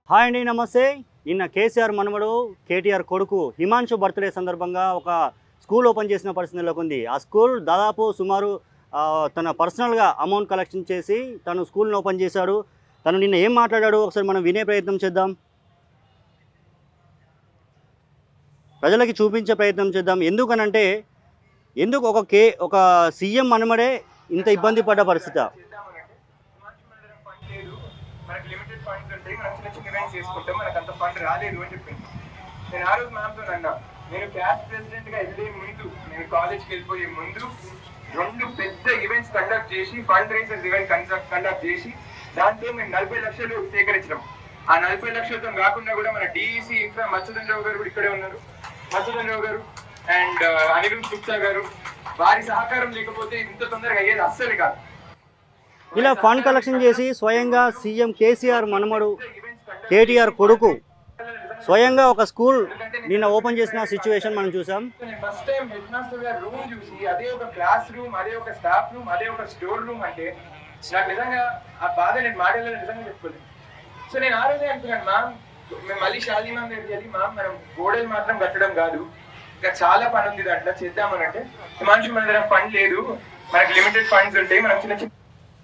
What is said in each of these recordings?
Hi అండి నమస్తే నిన్న కేసీఆర్ మనవడు కేటీఆర్ కొడుకు హిమాంశు బర్త్డే సందర్భంగా ఒక స్కూల్ ఓపెన్ చేసిన పరిస్థితి నెలకొంది ఆ స్కూల్ దాదాపు సుమారు ఆ, తన పర్సనల్గా అమౌంట్ కలెక్షన్ చేసి తను స్కూల్ని ఓపెన్ చేశాడు తను నిన్న ఏం మాట్లాడాడు ఒకసారి మనం వినే ప్రయత్నం చేద్దాం ప్రజలకి చూపించే ప్రయత్నం చేద్దాం ఎందుకనంటే ఎందుకు ఒక కే ఒక సీఎం మనమడే ఇంత ఇబ్బంది పడ్డ పరిస్థితి చేద్దామనంటే హిమాచల్ మండలం ఫండ్ లేదు మనకి లిమిటెడ్ ఫండ్స్ ఉంటాయి మనం చిన్న చిన్న ఈవెంట్స్ చేసుకుంటాం మనకు అంత ఫండ్ రాలేదు అని చెప్పింది నేను ఆ రోజు మ్యామ్తో అన్నా నేను క్లాస్ ప్రెసిడెంట్ గా వెళ్ళే ముందు నేను కాలేజ్కి వెళ్ళిపోయే ముందు రెండు పెద్ద ఈవెంట్స్ కండక్ట్ చేసి ఫండ్ రైజర్స్ ఈవెంట్ కండక్ట్ చేసి దాంట్లో మేము నలభై లక్షలు సేకరించినాం ఆ నలభై లక్షలతో కాకుండా కూడా మన డిఈసి ఇన్ఫ్రా మత్స్యధన్ రావు గారు కూడా ఇక్కడే ఉన్నారు మత్స్యధన్ రావు గారు అండ్ అనిరుద్ గుప్తా గారు వారి సహకారం లేకపోతే ఇంత తొందరగా అయ్యేది అస్సలు కాదు ఇలా ఫండ్ కలెక్షన్ చేసి స్వయంగా సీఎం కేసీఆర్ మనమడు కేటీఆర్ కొడుకు స్వయంగా ఒక స్కూల్ నిన్న ఓపెన్ చేసిన సిచ్యువేషన్ మనం చూసాం ఫస్ట్ టైం హెడ్ మాస్టర్ గారు రూమ్ చూసి అదే ఒక క్లాస్ రూమ్ అదే ఒక స్టాఫ్ రూమ్ అదే ఒక స్టోర్ రూమ్ అంటే నాకు నిజంగా ఆ బాధ నేను మాటల్లో నిజంగా చెప్పుకోలేదు సో నేను ఆ రోజే అనుకున్నాను మ్యామ్ మేము మళ్ళీ షాదీ మ్యామ్ దగ్గరికి వెళ్ళి మ్యామ్ మనం గోడలు మాత్రం కట్టడం కాదు ఇంకా చాలా పని ఉంది దాంట్లో చేద్దామని అంటే హిమాంశు మన దగ్గర ఫండ్ లేదు మనకి లిమిటెడ్ ఫండ్స్ ఉంటాయి మనం చిన్న చిన్న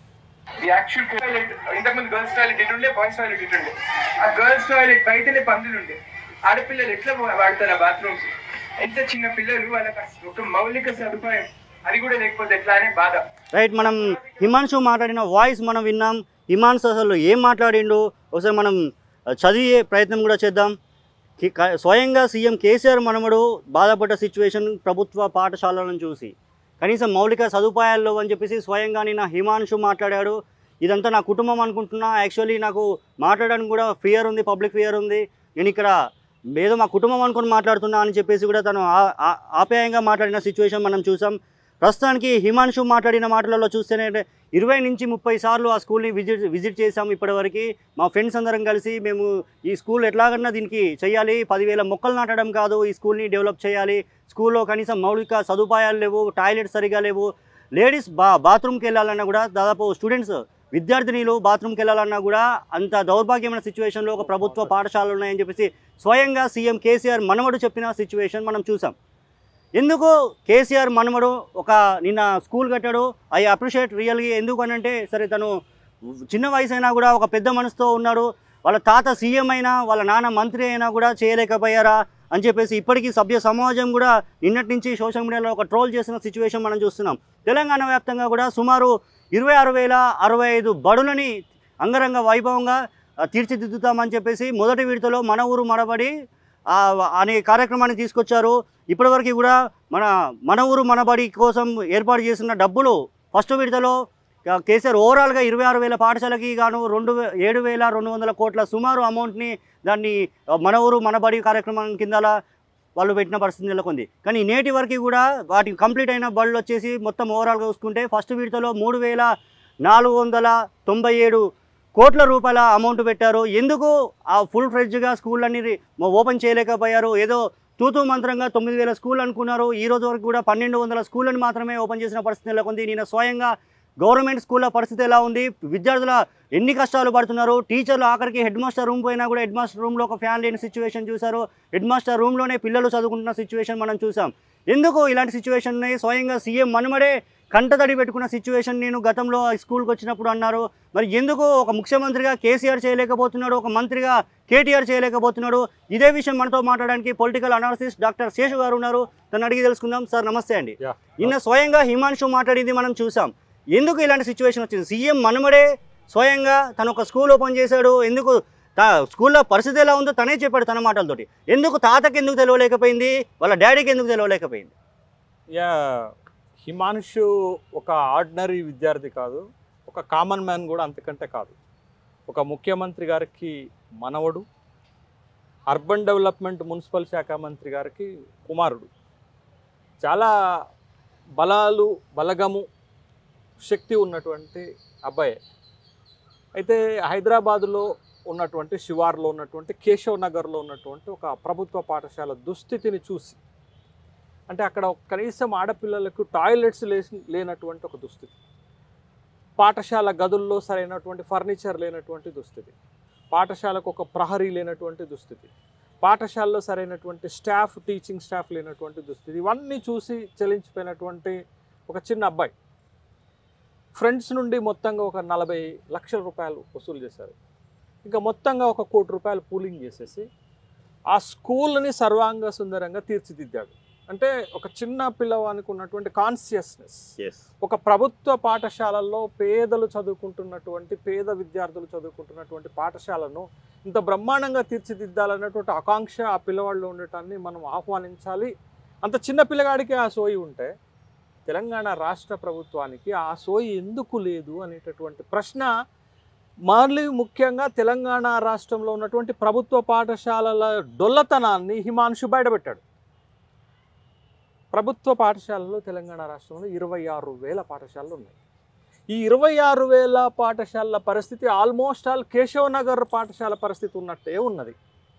ది యాక్చువల్ టాయిలెట్ ఇంతకుముందు గర్ల్స్ టాయిలెట్ ఇటు ఉండే బాయ్స్ టాయిలెట్ ఇటు ఉండే ఆ గర్ల్స్ టాయిలెట్ బయటనే పందులు ఉండే ఆడపిల్లలు ఎట్లా వాడతారు ఆ బాత్రూమ్స్ ఎంత చిన్న పిల్లలు వాళ్ళకి అసలు ఒక మౌలిక సదుపాయం అది కూడా లేకపోతే ఎట్లా అనే బాధ రైట్ మనం హిమాంశు మాట్లాడిన వాయిస్ మనం విన్నాం హిమాంశు అసలు ఏం మాట్లాడిండు ఒకసారి మనం చదివే ప్రయత్నం కూడా చేద్దాం కి- క- స్వయంగా సీఎం కేసీఆర్ మనమడు బాధపడ్డ సిచ్యువేషన్ ప్రభుత్వ పాఠశాలలను చూసి కనీసం మౌలిక సదుపాయాల్లో అని చెప్పేసి స్వయంగా నిన్న హిమాంశు మాట్లాడాడు ఇదంతా నా కుటుంబం అనుకుంటున్నా యాక్చువల్లీ నాకు మాట్లాడడానికి కూడా ఫియర్ ఉంది పబ్లిక్ ఫియర్ ఉంది నేను ఇక్కడ ఏదో మా కుటుంబం అనుకుని మాట్లాడుతున్నా అని చెప్పేసి కూడా తను ఆ- ఆ- ఆప్యాయంగా మాట్లాడిన సిచ్యువేషన్ మనం చూసాం ప్రస్తుతానికి హిమాంశు మాట్లాడిన మాటలలో చూస్తేనే ఇరవై నుంచి ముప్పై సార్లు ఆ స్కూల్ని విజిట్ విజిట్ చేసాం ఇప్పటివరకు మా ఫ్రెండ్స్ అందరం కలిసి మేము ఈ స్కూల్ ఎట్లాగన్నా దీనికి చేయాలి పదివేల మొక్కలు నాటడం కాదు ఈ స్కూల్ని డెవలప్ చేయాలి స్కూల్లో కనీసం మౌలిక సదుపాయాలు లేవు టాయిలెట్ సరిగా లేవు లేడీస్ బా బాత్రూమ్కి వెళ్ళాలన్నా కూడా దాదాపు స్టూడెంట్స్ విద్యార్థినిలు బాత్రూమ్కి వెళ్ళాలన్నా కూడా అంత దౌర్భాగ్యమైన సిచ్యువేషన్లో ఒక ప్రభుత్వ పాఠశాలలు ఉన్నాయని చెప్పేసి స్వయంగా సీఎం కేసీఆర్ మనవడు చెప్పిన సిచ్యువేషన్ మనం చూసాం ఎందుకు కేసీఆర్ మనమడు ఒక నిన్న స్కూల్ కట్టాడు ఐ అప్రిషియేట్ రియల్గా ఎందుకు అని అంటే సరే తను చిన్న వయసు అయినా కూడా ఒక పెద్ద మనసుతో ఉన్నాడు వాళ్ళ తాత సీఎం అయినా వాళ్ళ నాన్న మంత్రి అయినా కూడా చేయలేకపోయారా అని చెప్పేసి ఇప్పటికీ సభ్య సమాజం కూడా నిన్నటి నుంచి సోషల్ మీడియాలో ఒక ట్రోల్ చేసిన సిచ్యువేషన్ మనం చూస్తున్నాం తెలంగాణ వ్యాప్తంగా కూడా సుమారు ఇరవై ఆరు వేల అరవై ఐదు బడులని అంగరంగ వైభవంగా ఆ, తీర్చిదిద్దుతామని చెప్పేసి మొదటి విడతలో మన ఊరు మనబడి ఆ, అనే కార్యక్రమాన్ని తీసుకొచ్చారు ఇప్పటివరకు కూడా మన మన ఊరు మనబడి కోసం ఏర్పాటు చేసిన డబ్బులు ఫస్ట్ విడతలో క- కేసీఆర్ ఓవరాల్గా ఇరవై ఆరు వేల పాఠశాలకి గాను రెండు వే- ఏడు వేల రెండు వందల కోట్ల సుమారు అమౌంట్ని దాన్ని ఆ, మన ఊరు మనబడి కార్యక్రమం కింద వాళ్ళు పెట్టిన పరిస్థితి నెలకొంది కానీ నేటి వరకు కూడా వాటికి కంప్లీట్ అయిన బళ్ళు వచ్చేసి మొత్తం ఓవరాల్గా చూసుకుంటే ఫస్ట్ విడతలో మూడు వేల నాలుగు వందల తొంభై ఏడు కోట్ల రూపాయల అమౌంట్ పెట్టారు ఎందుకు ఆ ఫుల్ ఫ్రెడ్జ్గా స్కూళ్ళన్నీ రి- మ- ఓపెన్ చేయలేకపోయారు ఏదో తూతూ మంత్రంగా తొమ్మిది వేల స్కూల్ అనుకున్నారు ఈ రోజు వరకు కూడా పన్నెండు వందల స్కూళ్ళని మాత్రమే ఓపెన్ చేసిన పరిస్థితి నెలకొంది నేను స్వయంగా గవర్నమెంట్ స్కూళ్ళ పరిస్థితి ఎలా ఉంది విద్యార్థుల ఎన్ని కష్టాలు పడుతున్నారు టీచర్లు ఆఖరికి హెడ్ మాస్టర్ రూమ్ పోయినా కూడా హెడ్ మాస్టర్ రూమ్లో ఒక ఫ్యాన్ లేని సిచ్యువేషన్ చూశారు హెడ్ మాస్టర్ రూమ్లోనే పిల్లలు చదువుకుంటున్న సిచ్యువేషన్ మనం చూసాం ఎందుకు ఇలాంటి సిచ్యువేషన్ని స్వయంగా సీఎం మనమడే కంటతడి పెట్టుకున్న సిచ్యువేషన్ నేను గతంలో స్కూల్కి వచ్చినప్పుడు అన్నారు మరి ఎందుకు ఒక ముఖ్యమంత్రిగా కేసీఆర్ చేయలేకపోతున్నాడు ఒక మంత్రిగా కేటీఆర్ చేయలేకపోతున్నాడు ఇదే విషయం మనతో మాట్లాడడానికి పొలిటికల్ అనాలిసిస్ డాక్టర్ శేషు గారు ఉన్నారు తను అడిగి తెలుసుకుందాం సార్ నమస్తే అండి యా. నిన్న స్వయంగా హిమాంశు మాట్లాడింది మనం చూసాం ఎందుకు ఇలాంటి సిచ్యువేషన్ వచ్చింది సీఎం మనమడే స్వయంగా తను ఒక స్కూల్ ఓపెన్ చేశాడు ఎందుకు తా స్కూల్లో పరిస్థితి ఎలా ఉందో తనే చెప్పాడు తన మాటలతోటి ఎందుకు తాతకి ఎందుకు తెలియలేకపోయింది వాళ్ళ డాడీకి ఎందుకు తెలియలేకపోయింది యా హిమాంశు ఒక ఆర్డినరీ విద్యార్థి కాదు ఒక కామన్ మ్యాన్ కూడా అంతకంటే కాదు ఒక ముఖ్యమంత్రి గారికి మనవడు అర్బన్ డెవలప్మెంట్ మున్సిపల్ శాఖ మంత్రి గారికి కుమారుడు చాలా బలాలు బలగము శక్తి ఉన్నటువంటి అబ్బాయే అయితే హైదరాబాదులో ఉన్నటువంటి శివార్లో ఉన్నటువంటి కేశవ్ నగర్లో ఉన్నటువంటి ఒక ప్రభుత్వ పాఠశాల దుస్థితిని చూసి అంటే అక్కడ కనీసం ఆడపిల్లలకు టాయిలెట్స్ లేసి లేనటువంటి ఒక దుస్థితి పాఠశాల గదుల్లో సరైనటువంటి ఫర్నిచర్ లేనటువంటి దుస్థితి పాఠశాలకు ఒక ప్రహరీ లేనటువంటి దుస్థితి పాఠశాలలో సరైనటువంటి స్టాఫ్ టీచింగ్ స్టాఫ్ లేనటువంటి దుస్థితి ఇవన్నీ చూసి చెలించిపోయినటువంటి ఒక చిన్న అబ్బాయి ఫ్రెండ్స్ నుండి మొత్తంగా ఒక నలభై లక్షల రూపాయలు వసూలు చేశారు ఇంకా మొత్తంగా ఒక కోటి రూపాయలు పూలింగ్ చేసేసి ఆ స్కూల్ని సర్వాంగ సుందరంగా తీర్చిదిద్దాడు అంటే ఒక చిన్న పిల్లవానికి ఉన్నటువంటి కాన్షియస్నెస్ ఎస్ ఒక ప్రభుత్వ పాఠశాలల్లో పేదలు చదువుకుంటున్నటువంటి పేద విద్యార్థులు చదువుకుంటున్నటువంటి పాఠశాలను ఇంత బ్రహ్మాండంగా తీర్చిదిద్దాలన్నటువంటి ఆకాంక్ష ఆ పిల్లవాళ్ళు ఉండటాన్ని మనం ఆహ్వానించాలి అంత చిన్న పిల్లగాడికి ఆ సోయి ఉంటే తెలంగాణ రాష్ట్ర ప్రభుత్వానికి ఆ సోయి ఎందుకు లేదు అనేటటువంటి ప్రశ్న మళ్ళీ ముఖ్యంగా తెలంగాణ రాష్ట్రంలో ఉన్నటువంటి ప్రభుత్వ పాఠశాలల డొల్లతనాన్ని హిమాంశు బయటపెట్టాడు ప్రభుత్వ పాఠశాలలు తెలంగాణ రాష్ట్రంలో ఇరవై ఆరు వేల పాఠశాలలు ఉన్నాయి ఈ ఇరవై ఆరు వేల పాఠశాలల పరిస్థితి ఆల్మోస్ట్ ఆల్ కేశవ్ నగర్ పాఠశాల పరిస్థితి ఉన్నట్టే ఉన్నది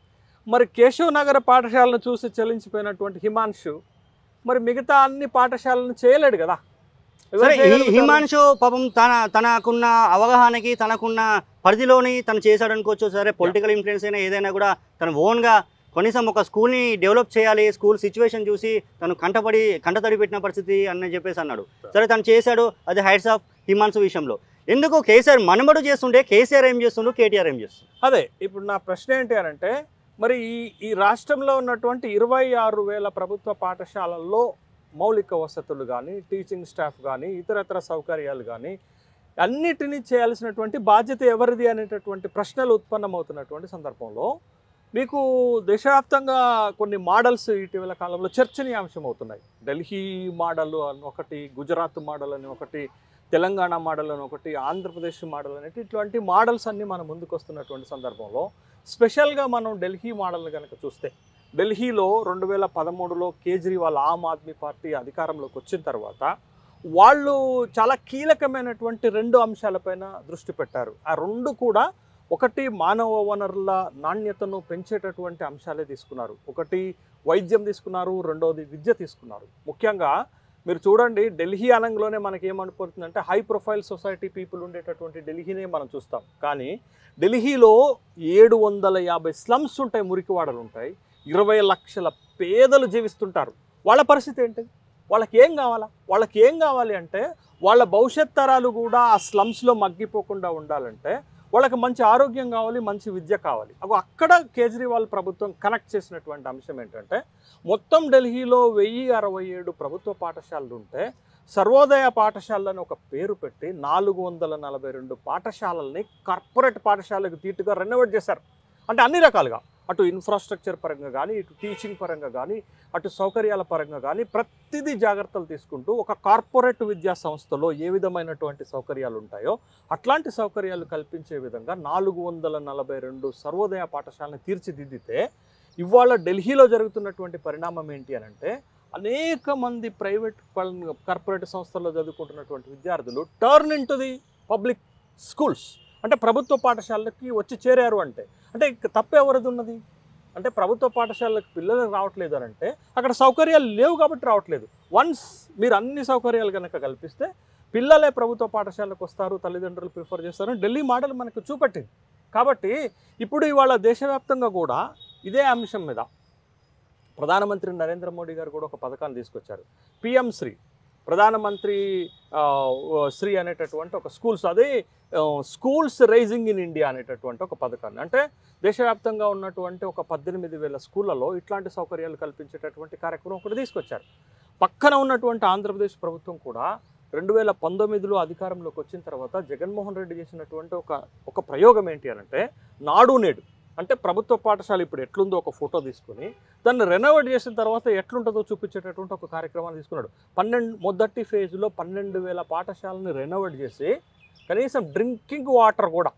మరి కేశవ్ నగర్ పాఠశాలను చూసి చెల్లించిపోయినటువంటి హిమాంశు మరి మిగతా అన్ని పాఠశాలను చేయలేడు కదా ఎవరు సరే ఈ చేయగలుగుతారు? హిమాంశు పాపం తన తనకున్న అవగాహనకి తనకున్న పరిధిలోని తను చేశాడు అనుకోవచ్చు సరే పొలిటికల్ ఇన్ఫ్లుయెన్స్ అయినా ఏదైనా కూడా తను ఓన్గా కనీసం ఒక స్కూల్ని డెవలప్ చేయాలి స్కూల్ సిచ్యువేషన్ చూసి తను కంటపడి కంటతడి పెట్టిన పరిస్థితి అని చెప్పేసి అన్నాడు సరే తను చేశాడు అది హైట్స్ ఆఫ్ హిమాంశు విషయంలో ఎందుకు కేసీఆర్ మనబడు చేస్తుంటే కేసీఆర్ ఏం చేస్తుండు కేటీఆర్ ఏం చేస్తుండు అదే ఇప్పుడు నా ప్రశ్న ఏంటి అని అంటే మరి ఈ ఈ రాష్ట్రంలో ఉన్నటువంటి ఇరవై ఆరు వేల ప్రభుత్వ పాఠశాలల్లో మౌలిక వసతులు కానీ టీచింగ్ స్టాఫ్ కానీ ఇతరత్ర సౌకర్యాలు కానీ అన్నిటినీ చేయాల్సినటువంటి బాధ్యత ఎవరిది అనేటటువంటి ప్రశ్నలు ఉత్పన్నమవుతున్నటువంటి సందర్భంలో మీకు దేశవ్యాప్తంగా కొన్ని మోడల్స్ ఇటీవల కాలంలో చర్చనీయాంశం అవుతున్నాయి ఢిల్లీ మోడల్ అని ఒకటి గుజరాత్ మోడల్ అని ఒకటి తెలంగాణ మోడల్ అని ఒకటి ఆంధ్రప్రదేశ్ మోడల్ అనేటి ఇట్లాంటి మోడల్స్ అన్నీ మన ముందుకు వస్తున్నటువంటి సందర్భంలో స్పెషల్గా మనం ఢిల్లీ మోడల్ని కనుక చూస్తే ఢిల్లీలో రెండు వేల పదమూడులో కేజ్రీవాల్ ఆమ్ ఆద్మీ పార్టీ అధికారంలోకి వచ్చిన తర్వాత వాళ్ళు చాలా కీలకమైనటువంటి రెండు అంశాలపైన దృష్టి పెట్టారు ఆ రెండు కూడా ఒకటి మానవ వనరుల నాణ్యతను పెంచేటటువంటి అంశాలే తీసుకున్నారు ఒకటి వైద్యం తీసుకున్నారు రెండవది విద్య తీసుకున్నారు ముఖ్యంగా మీరు చూడండి ఢిల్లీ అనంలోనే మనకి ఏమనుకుంటుందంటే హై ప్రొఫైల్ సొసైటీ పీపుల్ ఉండేటటువంటి ఢిల్లీనే మనం చూస్తాం కానీ ఢిల్లీలో ఏడు వందల యాభై స్లమ్స్ ఉంటాయి మురికివాడలు ఉంటాయి ఇరవై లక్షల పేదలు జీవిస్తుంటారు వాళ్ళ పరిస్థితి ఏంటి వాళ్ళకి ఏం కావాలా వాళ్ళకి ఏం కావాలి అంటే వాళ్ళ భవిష్యత్ తరాలు కూడా ఆ స్లమ్స్లో మగ్గిపోకుండా ఉండాలంటే వాళ్ళకి మంచి ఆరోగ్యం కావాలి మంచి విద్య కావాలి అగో అక్కడ కేజ్రీవాల్ ప్రభుత్వం కనెక్ట్ చేసినటువంటి అంశం ఏంటంటే మొత్తం ఢిల్లీలో వెయ్యి అరవై ఏడు ప్రభుత్వ పాఠశాలలు ఉంటే సర్వోదయ పాఠశాలని ఒక పేరు పెట్టి నాలుగు వందల నలభై రెండు పాఠశాలల్ని కార్పొరేట్ పాఠశాలకు తీటుగా రెనోవేట్ చేశారు అంటే అన్ని రకాలుగా అటు ఇన్ఫ్రాస్ట్రక్చర్ పరంగా కానీ ఇటు టీచింగ్ పరంగా కానీ అటు సౌకర్యాల పరంగా కానీ ప్రతిదీ జాగ్రత్తలు తీసుకుంటూ ఒక కార్పొరేట్ విద్యా సంస్థలో ఏ విధమైనటువంటి సౌకర్యాలు ఉంటాయో అట్లాంటి సౌకర్యాలు కల్పించే విధంగా నాలుగు వందల నలభై రెండు సర్వోదయ పాఠశాలను తీర్చిదిద్దితే ఇవాళ ఢిల్లీలో జరుగుతున్నటువంటి పరిణామం ఏంటి అని అంటే అనేక మంది ప్రైవేట్ కార్పొరేట్ సంస్థల్లో చదువుకుంటున్నటువంటి విద్యార్థులు turn in the public schools అంటే ప్రభుత్వ పాఠశాలకి వచ్చి చేరారు అంటే అంటే ఇక తప్పు ఎవరిది ఉన్నది అంటే ప్రభుత్వ పాఠశాలకు పిల్లలు రావట్లేదు అని అంటే అక్కడ సౌకర్యాలు లేవు కాబట్టి రావట్లేదు వన్స్ మీరు అన్ని సౌకర్యాలు కనుక కల్పిస్తే పిల్లలే ప్రభుత్వ పాఠశాలకు వస్తారు తల్లిదండ్రులు ప్రిఫర్ చేస్తారు అని ఢిల్లీ మోడల్ మనకు చూపెట్టింది కాబట్టి ఇప్పుడు ఇవాళ దేశవ్యాప్తంగా కూడా ఇదే అంశం మీద ప్రధానమంత్రి నరేంద్ర మోడీ గారు కూడా ఒక పథకాన్ని తీసుకొచ్చారు పిఎం శ్రీ ప్రధానమంత్రి ఆ, శ్రీ అనేటటువంటి ఒక స్కూల్స్ అదే స్కూల్స్ రైజింగ్ ఇన్ ఇండియా అనేటటువంటి ఒక పథకాన్ని అంటే దేశవ్యాప్తంగా ఉన్నటువంటి ఒక పద్దెనిమిది వేల స్కూళ్ళలో ఇట్లాంటి సౌకర్యాలు కల్పించేటటువంటి కార్యక్రమం ఒకటి తీసుకొచ్చారు పక్కన ఉన్నటువంటి ఆంధ్రప్రదేశ్ ప్రభుత్వం కూడా రెండు వేల పంతొమ్మిదిలో అధికారంలోకి వచ్చిన తర్వాత జగన్మోహన్ రెడ్డి చేసినటువంటి ఒక ఒక ప్రయోగం ఏంటి అని అంటే నాడు నేడు అంటే ప్రభుత్వ పాఠశాల ఇప్పుడు ఎట్లుందో ఒక ఫోటో తీసుకొని దాన్ని రెనోవేట్ చేసిన తర్వాత ఎట్లుంటుందో చూపించేటటువంటి ఒక కార్యక్రమాన్ని తీసుకున్నాడు పన్నెండు మొదటి ఫేజ్లో పన్నెండు వేల పాఠశాలని రెనోవేట్ చేసి కనీసం డ్రింకింగ్ వాటర్ కూడా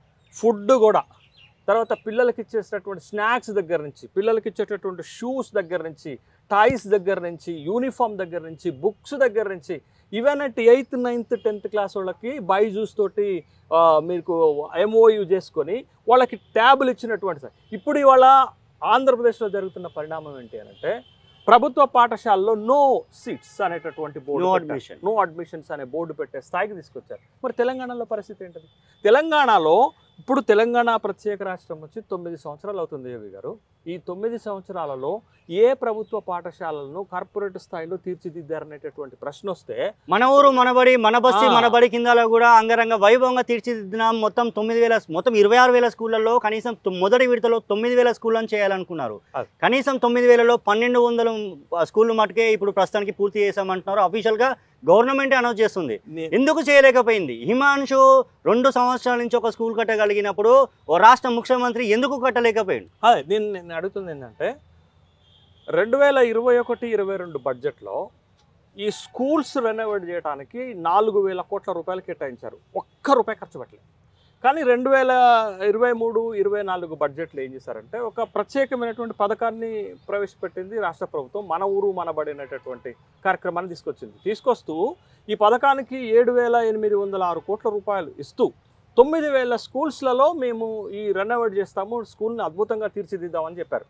ఫుడ్ కూడా తర్వాత పిల్లలకి ఇచ్చేటటువంటి స్నాక్స్ దగ్గర నుంచి పిల్లలకి ఇచ్చేటటువంటి షూస్ దగ్గర నుంచి టాయ్స్ దగ్గర నుంచి యూనిఫామ్ దగ్గర నుంచి బుక్స్ దగ్గర నుంచి even at eighth ninth tenth class వాళ్ళకి బైజూస్ తోటి ఆ, మీకు ఎంఓయు చేసుకొని వాళ్ళకి ట్యాబులు ఇచ్చినటువంటి సార్ ఇప్పుడు ఇవాళ ఆంధ్రప్రదేశ్లో జరుగుతున్న పరిణామం ఏంటి అని అంటే ప్రభుత్వ పాఠశాలలో నో సీట్స్ అనేటటువంటి బోర్డు నో పెట్టారు. అడ్మిషన్ నో అడ్మిషన్స్ అనే బోర్డు పెట్టే స్థాయికి తీసుకొచ్చారు మరి తెలంగాణలో పరిస్థితి ఏంటది తెలంగాణలో ఇప్పుడు తెలంగాణ ప్రత్యేక రాష్ట్రం వచ్చి తొమ్మిది సంవత్సరాలు అవుతుంది యోగి గారు ఈ తొమ్మిది సంవత్సరాలలో ఏ ప్రభుత్వ పాఠశాలలను కార్పొరేట్ స్థాయిలో తీర్చిదిద్దారనేటటువంటి ప్రశ్న వస్తే మన ఊరు మనబడి మన బస్తి ఆ. మన బడి కిందలో కూడా అంగరంగ వైభవంగా తీర్చిదిద్దిన మొత్తం తొమ్మిది వేల మొత్తం ఇరవై ఆరు వేల స్కూళ్ళల్లో కనీసం తొ- మొదటి విడతలో తొమ్మిది వేల స్కూళ్ళని చేయాలనుకున్నారు అది. కనీసం తొమ్మిది వేలలో పన్నెండు వందల స్కూళ్ళు మటుకే ఇప్పుడు ప్రస్తుతానికి పూర్తి చేశామంటున్నారు అఫీషియల్గా గవర్నమెంట్ అనౌన్స్ చేస్తుంది నే- ఎందుకు చేయలేకపోయింది హిమాంశు రెండు సంవత్సరాల నుంచి ఒక స్కూల్ కట్టగలిగినప్పుడు ఓ రాష్ట్ర ముఖ్యమంత్రి ఎందుకు కట్టలేకపోయింది అదే నేను నేను అడుగుతుంది ఏంటంటే రెండు వేల ఇరవై ఒకటి ఇరవై రెండు బడ్జెట్లో ఈ స్కూల్స్ రెనోవేట్ చేయడానికి నాలుగు వేల కోట్ల రూపాయలు కేటాయించారు ఒక్క రూపాయి ఖర్చు పెట్టలేదు కానీ రెండు వేల ఇరవై మూడు ఇరవై నాలుగు బడ్జెట్లో ఏం చేశారంటే ఒక ప్రత్యేకమైనటువంటి పథకాన్ని ప్రవేశపెట్టింది రాష్ట్ర ప్రభుత్వం మన ఊరు మనబడినటువంటి కార్యక్రమాన్ని తీసుకొచ్చింది తీసుకొస్తూ ఈ పథకానికి ఏడు వేల ఎనిమిది వందల ఆరు కోట్ల రూపాయలు ఇస్తూ తొమ్మిది వేల స్కూల్స్లలో మేము ఈ రెనోవేట్ చేస్తాము స్కూల్ని అద్భుతంగా తీర్చిదిద్దామని చెప్పారు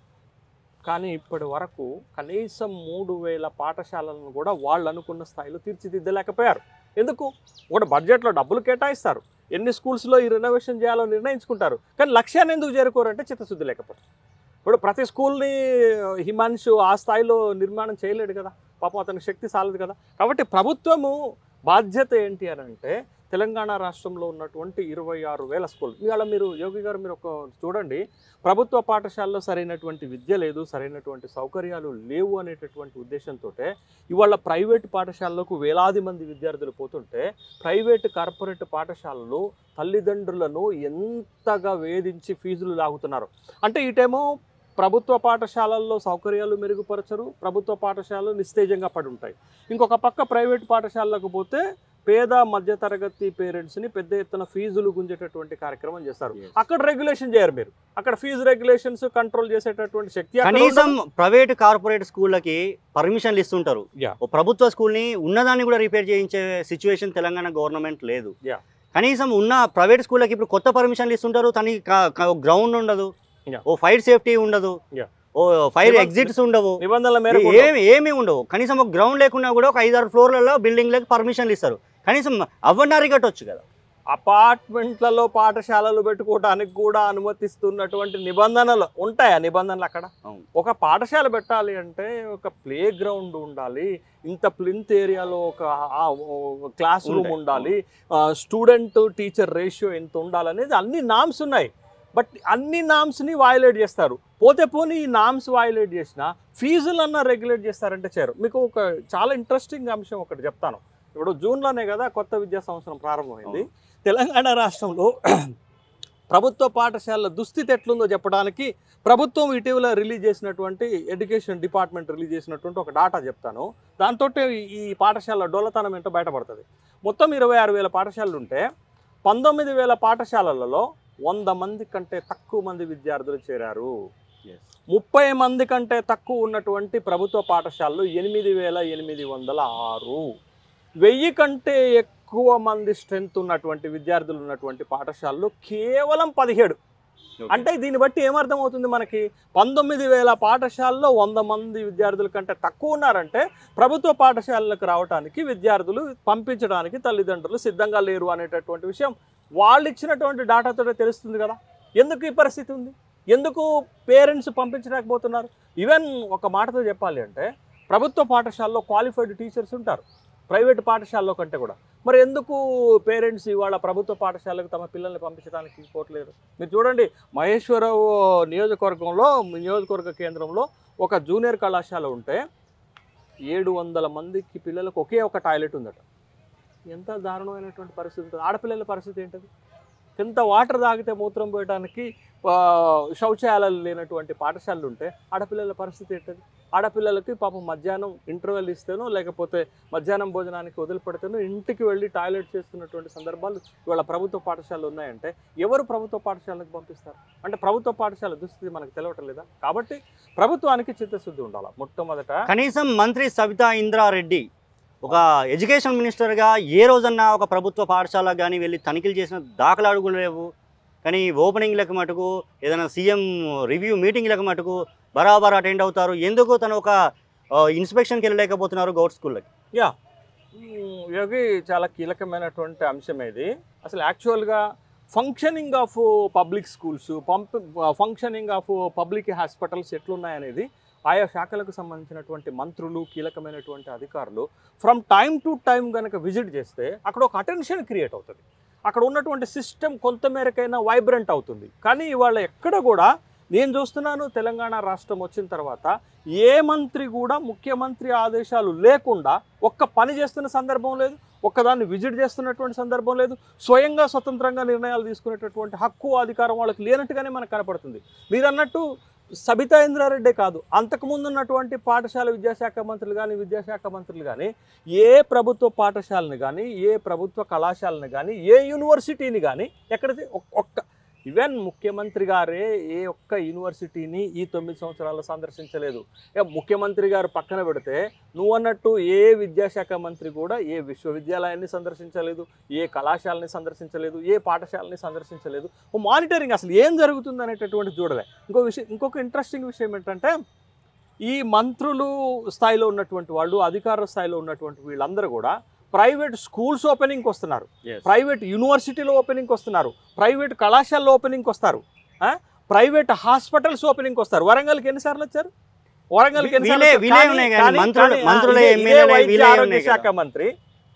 కానీ ఇప్పటి వరకు కనీసం మూడు వేల పాఠశాలలను కూడా వాళ్ళు అనుకున్న స్థాయిలో తీర్చిదిద్దలేకపోయారు ఎందుకు ఒకటి బడ్జెట్లో డబ్బులు కేటాయిస్తారు ఎన్ని స్కూల్స్లో ఈ రెనోవేషన్ చేయాలో నిర్ణయించుకుంటారు కానీ లక్ష్యాన్ని ఎందుకు చేరుకోరంటే చిత్తశుద్ధి లేకపోతే ఇప్పుడు ప్రతి స్కూల్ని హిమాంశు ఆ స్థాయిలో నిర్మాణం చేయలేడు కదా పాపం అతనికి శక్తి సాలదు కదా కాబట్టి ప్రభుత్వము బాధ్యత ఏంటి అని అంటే తెలంగాణ రాష్ట్రంలో ఉన్నటువంటి ఇరవై ఆరు వేల స్కూల్ ఇవాళ మీరు యోగి గారు మీరు ఒక చూడండి ప్రభుత్వ పాఠశాలలో సరైనటువంటి విద్య లేదు సరైనటువంటి సౌకర్యాలు లేవు అనేటటువంటి ఉద్దేశంతో ఇవాళ ప్రైవేట్ పాఠశాలలకు వేలాది మంది విద్యార్థులు పోతుంటే ప్రైవేట్ కార్పొరేట్ పాఠశాలలు తల్లిదండ్రులను ఎంతగా వేధించి ఫీజులు లాగుతున్నారు అంటే ఇటేమో ప్రభుత్వ పాఠశాలల్లో సౌకర్యాలు మెరుగుపరచరు ప్రభుత్వ పాఠశాలలు నిస్తేజంగా పడి ఉంటాయి ఇంకొక పక్క ప్రైవేట్ పాఠశాలకు పోతే పేద మధ్యతరగతి పేరెంట్స్ని పెద్ద ఎత్తున ఫీజులు గుంజేటటువంటి కార్యక్రమం చేస్తారు Yes. అక్కడ రెగ్యులేషన్ చేయరు మీరు అక్కడ ఫీజు రెగ్యులేషన్స్ కంట్రోల్ చేసేటటువంటి శక్తి అక్కడ కనీసం ఉండదు. ప్రైవేట్ కార్పొరేట్ స్కూళ్ళకి పర్మిషన్లు ఇస్తుంటారు Yeah. ఓ ప్రభుత్వ స్కూల్ని ఉన్నదాన్ని కూడా రిపేర్ చేయించే సిచ్యువేషన్ తెలంగాణ గవర్నమెంట్ లేదు Yeah. కనీసం ఉన్న ప్రైవేట్ స్కూళ్ళకి ఇప్పుడు కొత్త పర్మిషన్లు ఇస్తుంటారు తనకి గ్రౌండ్ ఉండదు Yeah. ఓ ఫైర్ సేఫ్టీ ఉండదు Yeah. ఓ ఫైర్ నిబంధ- ఎగ్జిట్స్ ఉండవు నిబంధనల మేరకు ఏమి ఏమి ఉండవు కనీసం ఒక గ్రౌండ్ లేకున్నా కూడా ఒక ఐదారు ఫ్లోర్లలో బిల్డింగ్లకు పర్మిషన్లు ఇస్తారు కనీసం అవన్నీ అరికట్టొచ్చు కదా అపార్ట్మెంట్లలో పాఠశాలలు పెట్టుకోవడానికి కూడా అనుమతిస్తున్నటువంటి నిబంధనలు ఉంటాయి ఆ నిబంధనలు అక్కడ అవును. ఒక పాఠశాల పెట్టాలి అంటే ఒక ప్లే గ్రౌండ్ ఉండాలి ఇంత ప్లింత్ ఏరియాలో ఒక క్లాస్ రూమ్ ఉంటాయి. ఉండాలి స్టూడెంట్ టీచర్ రేషియో ఎంత ఉండాలనేది అన్ని నామ్స్ ఉన్నాయి బట్ అన్ని నామ్స్ని వయలేట్ చేస్తారు పోతే పోనీ ఈ నామ్స్ వయలేట్ చేసిన ఫీజులన్నా రెగ్యులేట్ చేస్తారంటే చేరు మీకు ఒక చాలా ఇంట్రెస్టింగ్ అంశం ఒకటి చెప్తాను ఇప్పుడు జూన్లోనే కదా కొత్త విద్యా సంవత్సరం ప్రారంభమైంది తెలంగాణ రాష్ట్రంలో ప్రభుత్వ పాఠశాలల దుస్థితి ఎట్లుందో చెప్పడానికి ప్రభుత్వం ఇటీవల రిలీజ్ చేసినటువంటి ఎడ్యుకేషన్ డిపార్ట్మెంట్ రిలీజ్ చేసినటువంటి ఒక డాటా చెప్తాను దాంతో ఈ పాఠశాల డోలతనం ఏంటో బయటపడుతుంది మొత్తం ఇరవై ఆరు వేల పాఠశాలలు ఉంటే పంతొమ్మిది వేల పాఠశాలలలో వంద మంది కంటే తక్కువ మంది విద్యార్థులు చేరారు ముప్పై మంది కంటే తక్కువ ఉన్నటువంటి ప్రభుత్వ పాఠశాలలు ఎనిమిది వేల ఎనిమిది వందల ఆరు వెయ్యి కంటే ఎక్కువ మంది స్ట్రెంత్ ఉన్నటువంటి విద్యార్థులు ఉన్నటువంటి పాఠశాలలు కేవలం పదిహేడు అంటే దీన్ని బట్టి ఏమర్థమవుతుంది మనకి పంతొమ్మిది వేల పాఠశాలలో వంద మంది విద్యార్థుల కంటే తక్కువ ఉన్నారంటే ప్రభుత్వ పాఠశాలలకు రావడానికి విద్యార్థులు పంపించడానికి తల్లిదండ్రులు సిద్ధంగా లేరు అనేటటువంటి విషయం వాళ్ళు ఇచ్చినటువంటి డాటాతో తెలుస్తుంది కదా ఎందుకు ఈ పరిస్థితి ఉంది ఎందుకు పేరెంట్స్ పంపించలేకపోతున్నారు ఈవెన్ ఒక మాటతో చెప్పాలి అంటే ప్రభుత్వ పాఠశాలలో క్వాలిఫైడ్ టీచర్స్ ఉంటారు ప్రైవేట్ పాఠశాలలో కంటే కూడా మరి ఎందుకు పేరెంట్స్ ఇవాళ ప్రభుత్వ పాఠశాలకు తమ పిల్లల్ని పంపించడానికి పోవట్లేదు మీరు చూడండి మహేశ్వరరావు నియోజకవర్గంలో నియోజకవర్గ కేంద్రంలో ఒక జూనియర్ కళాశాల ఉంటే ఏడు వందల మందికి పిల్లలకు ఒకే ఒక టాయిలెట్ ఉందట ఎంత దారుణమైనటువంటి పరిస్థితి ఉంటుంది ఆడపిల్లల పరిస్థితి ఏంటది ఎంత వాటర్ తాగితే మూత్రం పోయడానికి ఆ, శౌచాలయాలు లేనటువంటి పాఠశాలలు ఉంటే ఆడపిల్లల పరిస్థితి ఏంటది ఆడపిల్లలకి పాపం మధ్యాహ్నం ఇంటర్వెల్ ఇస్తేనో లేకపోతే మధ్యాహ్నం భోజనానికి వదిలిపెడితేనో ఇంటికి వెళ్ళి టాయిలెట్ చేస్తున్నటువంటి సందర్భాలు ఇవాళ ప్రభుత్వ పాఠశాలలు ఉన్నాయంటే ఎవరు ప్రభుత్వ పాఠశాలకు పంపిస్తారు అంటే ప్రభుత్వ పాఠశాల దుస్థితి మనకు తెలవటం లేదా కాబట్టి ప్రభుత్వానికి చిత్తశుద్ధి ఉండాలి మొట్టమొదట కనీసం మంత్రి సవితా ఇంద్రారెడ్డి ఒక ఎడ్యుకేషన్ మినిస్టర్గా ఏ రోజన్నా ఒక ప్రభుత్వ పాఠశాల కానీ వెళ్ళి తనిఖీలు చేసిన దాఖలాలు కూడా లేవు కానీ ఓపెనింగ్లకు మటుకు ఏదైనా సీఎం రివ్యూ మీటింగ్లకు మటుకు బరాబర్ అటెండ్ అవుతారు ఎందుకు తను ఒక ఇన్స్పెక్షన్కి వెళ్ళలేకపోతున్నారు గౌడ్ స్కూళ్ళకి మ్, యోగి చాలా కీలకమైనటువంటి అంశం ఇది అసలు యాక్చువల్గా ఫంక్షనింగ్ ఆఫ్ పబ్లిక్ స్కూల్స్ పంప్ ఫంక్షనింగ్ ఆఫ్ పబ్లిక్ హాస్పిటల్స్ ఎట్లున్నాయనేది ఆయా శాఖలకు సంబంధించినటువంటి మంత్రులు కీలకమైనటువంటి అధికారులు ఫ్రమ్ టైం టు టైం కనుక విజిట్ చేస్తే అక్కడ ఒక అటెన్షన్ క్రియేట్ అవుతుంది అక్కడ ఉన్నటువంటి సిస్టమ్ కొంత మేరకైనా వైబ్రెంట్ అవుతుంది కానీ ఇవాళ ఎక్కడ కూడా నేను చూస్తున్నాను తెలంగాణ రాష్ట్రం వచ్చిన తర్వాత ఏ మంత్రి కూడా ముఖ్యమంత్రి ఆదేశాలు లేకుండా ఒక్క పని చేస్తున్న సందర్భం లేదు ఒక్కదాన్ని విజిట్ చేస్తున్నటువంటి సందర్భం లేదు స్వయంగా స్వతంత్రంగా నిర్ణయాలు తీసుకునేటటువంటి హక్కు అధికారం వాళ్ళకి లేనట్టుగానే మనకు కనపడుతుంది మీరు అన్నట్టు సబితా ఇంద్రారెడ్డే కాదు అంతకుముందు ఉన్నటువంటి పాఠశాల విద్యాశాఖ మంత్రులు కానీ విద్యాశాఖ మంత్రులు కానీ ఏ ప్రభుత్వ పాఠశాలని కానీ ఏ ప్రభుత్వ కళాశాలని కానీ ఏ యూనివర్సిటీని కానీ ఎక్కడైతే ఒక్- ఒక్క ఈవెన్ ముఖ్యమంత్రి గారే ఏ ఒక్క యూనివర్సిటీని ఈ తొమ్మిది సంవత్సరాలు సందర్శించలేదు ఇక ముఖ్యమంత్రి గారు పక్కన పెడితే నువ్వు అన్నట్టు ఏ విద్యాశాఖ మంత్రి కూడా ఏ విశ్వవిద్యాలయాన్ని సందర్శించలేదు ఏ కళాశాలని సందర్శించలేదు ఏ పాఠశాలని సందర్శించలేదు ఓ మానిటరింగ్ అసలు ఏం జరుగుతుంది అనేటటువంటి చూడలే ఇంకో విషయం ఇంకొక ఇంట్రెస్టింగ్ విషయం ఏంటంటే ఈ మంత్రులు స్థాయిలో ఉన్నటువంటి వాళ్ళు అధికార స్థాయిలో ఉన్నటువంటి వీళ్ళందరూ కూడా ప్రైవేట్ స్కూల్స్ ఓపెనింగ్కి వస్తున్నారు ప్రైవేట్ యూనివర్సిటీలో ఓపెనింగ్కి వస్తున్నారు ప్రైవేట్ కళాశాలలో ఓపెనింగ్కి వస్తారు ఆ? ప్రైవేట్ హాస్పిటల్స్ ఓపెనింగ్కి వస్తారు వరంగల్కి ఎన్నిసార్లు వచ్చారు వరంగల్కి ఎన్నిసార్లు వీలే- వచ్చారు? వీలే కానీ- ఉన్నాయి కానీ కానీ- మంత్రులు- కానీ, ఆ, మంత్రులే, ఇదే- ఇదే ఎమ్మెల్యేలే, వైద్య వీలే ఆరోగ్య ఉన్నాయి శాఖ కదా. మంత్రి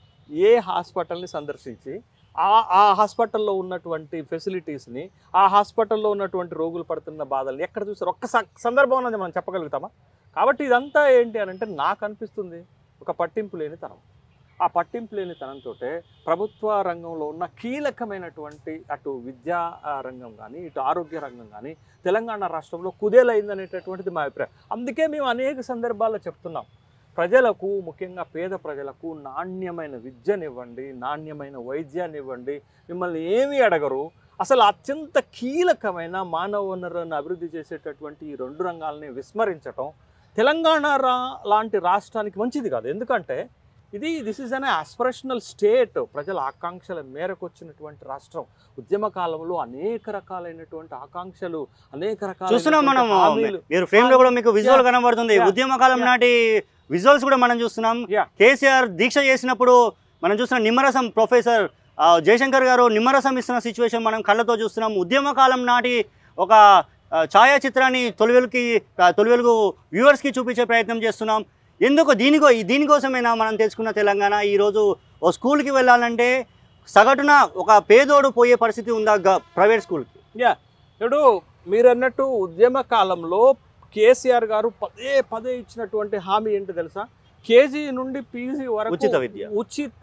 ఏ హాస్పిటల్ని సందర్శించి ఆ ఆ హాస్పిటల్లో ఉన్నటువంటి ఫెసిలిటీస్ని ఆ హాస్పిటల్లో ఉన్నటువంటి రోగులు పడుతున్న బాధల్ని ఎక్కడ చూసారు ఒక్క స- సందర్భం అనేది మనం చెప్పగలుగుతామా కాబట్టి ఇదంతా ఏంటి అని అంటే నాకు అనిపిస్తుంది ఒక పట్టింపు లేని తనం ఆ పట్టింపు లేని తనంతో ప్రభుత్వ రంగంలో ఉన్న కీలకమైనటువంటి అటు విద్యా ఆ, రంగం కానీ ఇటు ఆరోగ్య రంగం కానీ తెలంగాణ రాష్ట్రంలో కుదేలైందనేటటువంటిది మా అభిప్రాయం అందుకే మేము అనేక సందర్భాల్లో చెప్తున్నాం ప్రజలకు ముఖ్యంగా పేద ప్రజలకు నాణ్యమైన విద్యనివ్వండి నాణ్యమైన వైద్యాన్ని ఇవ్వండి మిమ్మల్ని ఏమీ అడగరు అసలు అత్యంత కీలకమైన మానవ వనరులను అభివృద్ధి చేసేటటువంటి ఈ రెండు రంగాలని విస్మరించటం తెలంగాణ రా లాంటి రాష్ట్రానికి మంచిది కాదు ఎందుకంటే ఇది this is an aspirational state ప్రజల ఆకాంక్షల మేరకు వచ్చినటువంటి రాష్ట్రం ఉద్యమ కాలంలో అనేక రకాలైనటువంటి ఆకాంక్షలు అనేక రకాల చూస్తున్నాం మనం మీరు ఫ్రేమ్ లో కూడా మీకు విజువల్ కనబడుతుంది Yeah. ఉద్యమ కాలం Yeah. నాటి విజువల్స్ కూడా మనం చూస్తున్నాం Yeah. కేసీఆర్ దీక్ష చేసినప్పుడు మనం చూస్తున్నాం నిమ్మరసం ప్రొఫెసర్ ఆ, జయశంకర్ గారు నిమ్మరసం ఇస్తున్న సిచ్యువేషన్ మనం కళ్ళతో చూస్తున్నాం ఉద్యమ కాలం నాటి ఒక ఆ, ఛాయాచిత్రాన్ని తొలివెలుకి ఆ, తొలివెలుగు వ్యూవర్స్కి చూపించే ప్రయత్నం చేస్తున్నాం ఎందుకు దీనికో దీనికోసమైనా మనం తెలుసుకున్న తెలంగాణ ఈరోజు ఓ స్కూల్కి వెళ్ళాలంటే సగటున ఒక పేదోడు పోయే పరిస్థితి ఉందా గ- ప్రైవేట్ స్కూల్కి ఇప్పుడు మీరు అన్నట్టు ఉద్యమ కాలంలో కేసీఆర్ గారు పదే పదే ఇచ్చినటువంటి హామీ ఏంటి తెలుసా కేజీ నుండి పీజీ వరకు ఉచిత విద్య. ఉచిత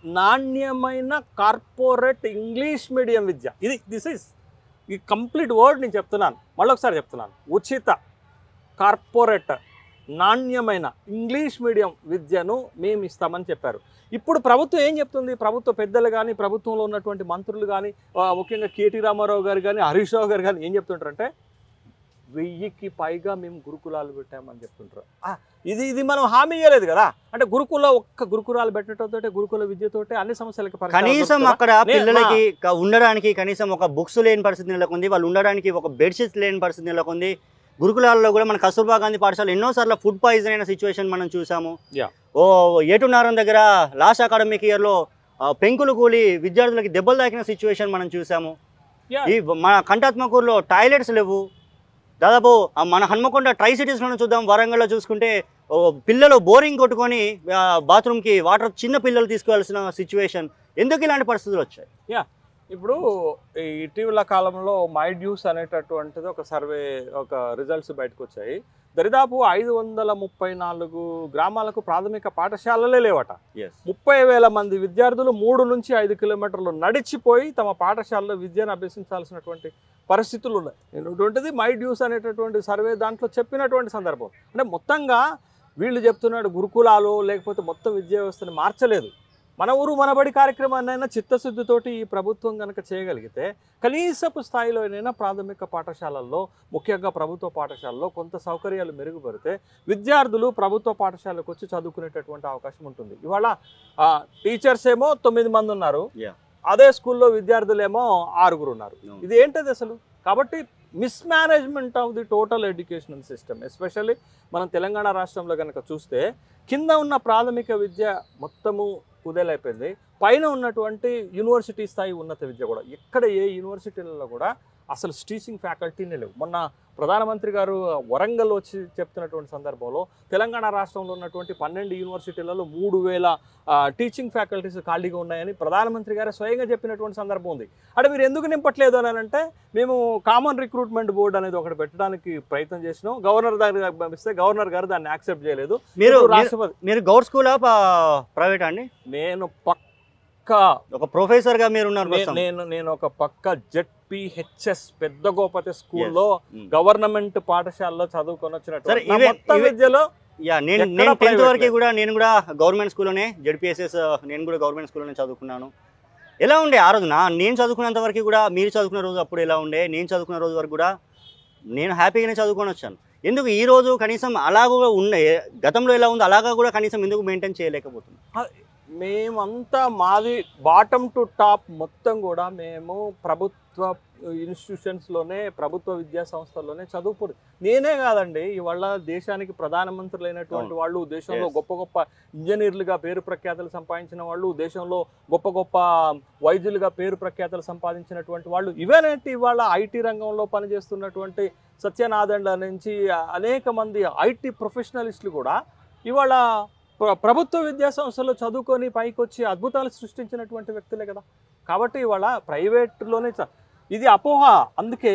నాణ్యమైన కార్పొరేట్ ఇంగ్లీష్ మీడియం విద్య ఇది దిస్ ఇస్ ఈ కంప్లీట్ వర్డ్ నేను చెప్తున్నాను మళ్ళొకసారి చెప్తున్నాను ఉచిత కార్పొరేట్ నాణ్యమైన ఇంగ్లీష్ మీడియం విద్యను మేము ఇస్తామని చెప్పారు ఇప్పుడు ప్రభుత్వం ఏం చెప్తుంది ప్రభుత్వ పెద్దలు కానీ ప్రభుత్వంలో ఉన్నటువంటి మంత్రులు కానీ ముఖ్యంగా కేటీ రామారావు గారు కానీ హరీష్ రావు గారు కానీ ఏం చెప్తుంటారంటే వెయ్యికి పైగా మేము గురుకులాలు పెట్టామని చెప్తుంటారు ఆ, ఇది ఇది మనం హామీ ఇవ్వలేదు కదా అంటే గురుకుల ఒక్క గురుకులాలు పెట్టడంతో గురుకుల విద్యతోటే అన్ని సమస్యలకి పరిష్కారం కనీసం దొరుకుతుందా? అక్కడ నే- పిల్లలకి క- ఉండడానికి కనీసం ఒక బుక్స్ లేని పరిస్థితి నెలకొంది వాళ్ళు ఉండడానికి ఒక బెడ్షీట్స్ లేని పరిస్థితి నెలకొంది గురుకులాల్లో కూడా మన కస్తూర్బా గాంధీ పాఠశాల ఎన్నోసార్లు ఫుడ్ పాయిజన్ అయిన సిచ్యువేషన్ మనం చూసాము Yeah. ఓ ఏటున్నారం దగ్గర లాస్ట్ అకాడమిక్ ఇయర్లో పెంకులు కూలి విద్యార్థులకి దెబ్బలు తాకిన సిచ్యువేషన్ మనం చూసాము Yeah. ఈ మన కంటాత్మకూరులో టాయిలెట్స్ లేవు దాదాపు ఆ మన హన్మకొండ ట్రై సిటీస్లోనే చూద్దాం వరంగల్లో చూసుకుంటే ఓ పిల్లలు బోరింగ్ కొట్టుకొని ఆ, బాత్రూమ్కి వాటర్ చిన్న పిల్లలు తీసుకువెళ్ళాల్సిన సిచ్యువేషన్ ఎందుకు ఇలాంటి పరిస్థితులు వచ్చాయి ఇప్పుడు ఈ ఇటీవల కాలంలో మై డ్యూస్ అనేటటువంటిది ఒక సర్వే ఒక రిజల్ట్స్ బయటకు వచ్చాయి దరిదాపు ఐదు వందల ముప్పై నాలుగు గ్రామాలకు ప్రాథమిక పాఠశాలలే లేవట ముప్పై వేల మంది విద్యార్థులు మూడు నుంచి ఐదు కిలోమీటర్లు నడిచిపోయి తమ పాఠశాలలో విద్యను అభ్యసించాల్సినటువంటి పరిస్థితులు ఉన్నాయి అనేటువంటిది మై డ్యూస్ అనేటటువంటి సర్వే దాంట్లో చెప్పినటువంటి సందర్భం అంటే మొత్తంగా వీళ్ళు చెప్తున్నాడు గురుకులాలు లేకపోతే మొత్తం విద్యా వ్యవస్థని మార్చలేదు మన ఊరు మనబడి కార్యక్రమాన్నైనా చిత్తశుద్ధితోటి ఈ ప్రభుత్వం కనుక చేయగలిగితే కనీసపు స్థాయిలోనైనా ప్రాథమిక పాఠశాలల్లో ముఖ్యంగా ప్రభుత్వ పాఠశాలలో కొంత సౌకర్యాలు మెరుగుపడితే విద్యార్థులు ప్రభుత్వ పాఠశాలకు వచ్చి చదువుకునేటటువంటి అవకాశం ఉంటుంది ఇవాళ ఆ, టీచర్స్ ఏమో తొమ్మిది మంది ఉన్నారు Yeah. అదే స్కూల్లో విద్యార్థులేమో ఆరుగురు ఉన్నారు No. ఇది ఏంటది అసలు కాబట్టి mismanagement of the total educational system especially మనం తెలంగాణ రాష్ట్రంలో కనుక చూస్తే కింద ఉన్న ప్రాథమిక విద్య మొత్తము కుదేలైపోయింది పైన ఉన్నటువంటి యూనివర్సిటీ స్థాయి ఉన్నత విద్య కూడా ఎక్కడ ఏ యూనివర్సిటీలలో కూడా అసలు టీచింగ్ ఫ్యాకల్టీనే లేవు మొన్న ప్రధానమంత్రి గారు వరంగల్ వచ్చి చెప్తున్నటువంటి సందర్భంలో తెలంగాణ రాష్ట్రంలో ఉన్నటువంటి పన్నెండు యూనివర్సిటీలలో మూడు వేల టీచింగ్ ఫ్యాకల్టీస్ ఖాళీగా ఉన్నాయని ప్రధానమంత్రి గారు స్వయంగా చెప్పినటువంటి సందర్భం ఉంది అంటే మీరు ఎందుకు నింపట్లేదు అని అంటే మేము కామన్ రిక్రూట్మెంట్ బోర్డు అనేది ఒకటి పెట్టడానికి ప్రయత్నం చేసినాం గవర్నర్ దగ్గర పంపిస్తే గవర్నర్ గారు దాన్ని యాక్సెప్ట్ చేయలేదు మీరు ఇప్పుడు మీరు- రాష్ట్రపతి మీరు గౌడ్ స్కూలా ప్రైవేట్ అండి నేను పక్క ఒక ప్రొఫెసర్ గా మీరు ఉన్నారు నే- ప్రస్తుతం. నేను నేను ఒక పక్క జెడ్పిహెచ్ఎస్ పెద్ద గోపతి స్కూల్లో Mm. గవర్నమెంట్ పాఠశాలలో చదువుకొని సరే, వచ్చినట్టు నా ఇవే- మొత్తం ఇవే- విద్యలో యా నేను ఎక్కడా నేను టెన్త్ private వరకు లేదు. కూడా నేను కూడా గవర్నమెంట్ స్కూల్లోనే జెడ్పిఎస్ఎస్ నేను కూడా గవర్నమెంట్ స్కూల్లోనే చదువుకున్నాను ఎలా ఉండే ఆ రోజు నా నేను చదువుకున్నంత వరకు కూడా మీరు చదువుకున్న రోజు అప్పుడు ఎలా ఉండే నేను చదువుకున్న రోజు వరకు కూడా నేను హ్యాపీగానే చదువుకొని వచ్చాను ఎందుకు ఈ రోజు కనీసం అలాగా ఉండే గతంలో ఎలా ఉందో అలాగా కూడా కనీసం ఎందుకు మెయింటైన్ చేయలేకపోతుంది మేమంతా మాది బాటమ్ టు టాప్ మొత్తం కూడా మేము ప్రభుత్వ ఇన్స్టిట్యూషన్స్లోనే ప్రభుత్వ విద్యా సంస్థల్లోనే చదువుకూడదు నేనే కాదండి ఇవాళ దేశానికి ప్రధానమంత్రులైనటువంటి అవును. వాళ్ళు దేశంలో Yes. గొప్ప గొప్ప ఇంజనీర్లుగా పేరు ప్రఖ్యాతలు సంపాదించిన వాళ్ళు దేశంలో గొప్ప గొప్ప వైద్యులుగా పేరు ప్రఖ్యాతలు సంపాదించినటువంటి వాళ్ళు ఇవేనేంటి ఇవాళ ఐటీ రంగంలో పనిచేస్తున్నటువంటి సత్యనాదండ నుంచి అనేక మంది ఐటీ ప్రొఫెషనలిస్టులు కూడా ఇవాళ ప్ర- ప్రభుత్వ విద్యా సంస్థల్లో చదువుకొని పైకి వచ్చి అద్భుతాలు సృష్టించినటువంటి వ్యక్తులే కదా కాబట్టి ఇవాళ ప్రైవేట్లోనే చ- ఇది అపోహ అందుకే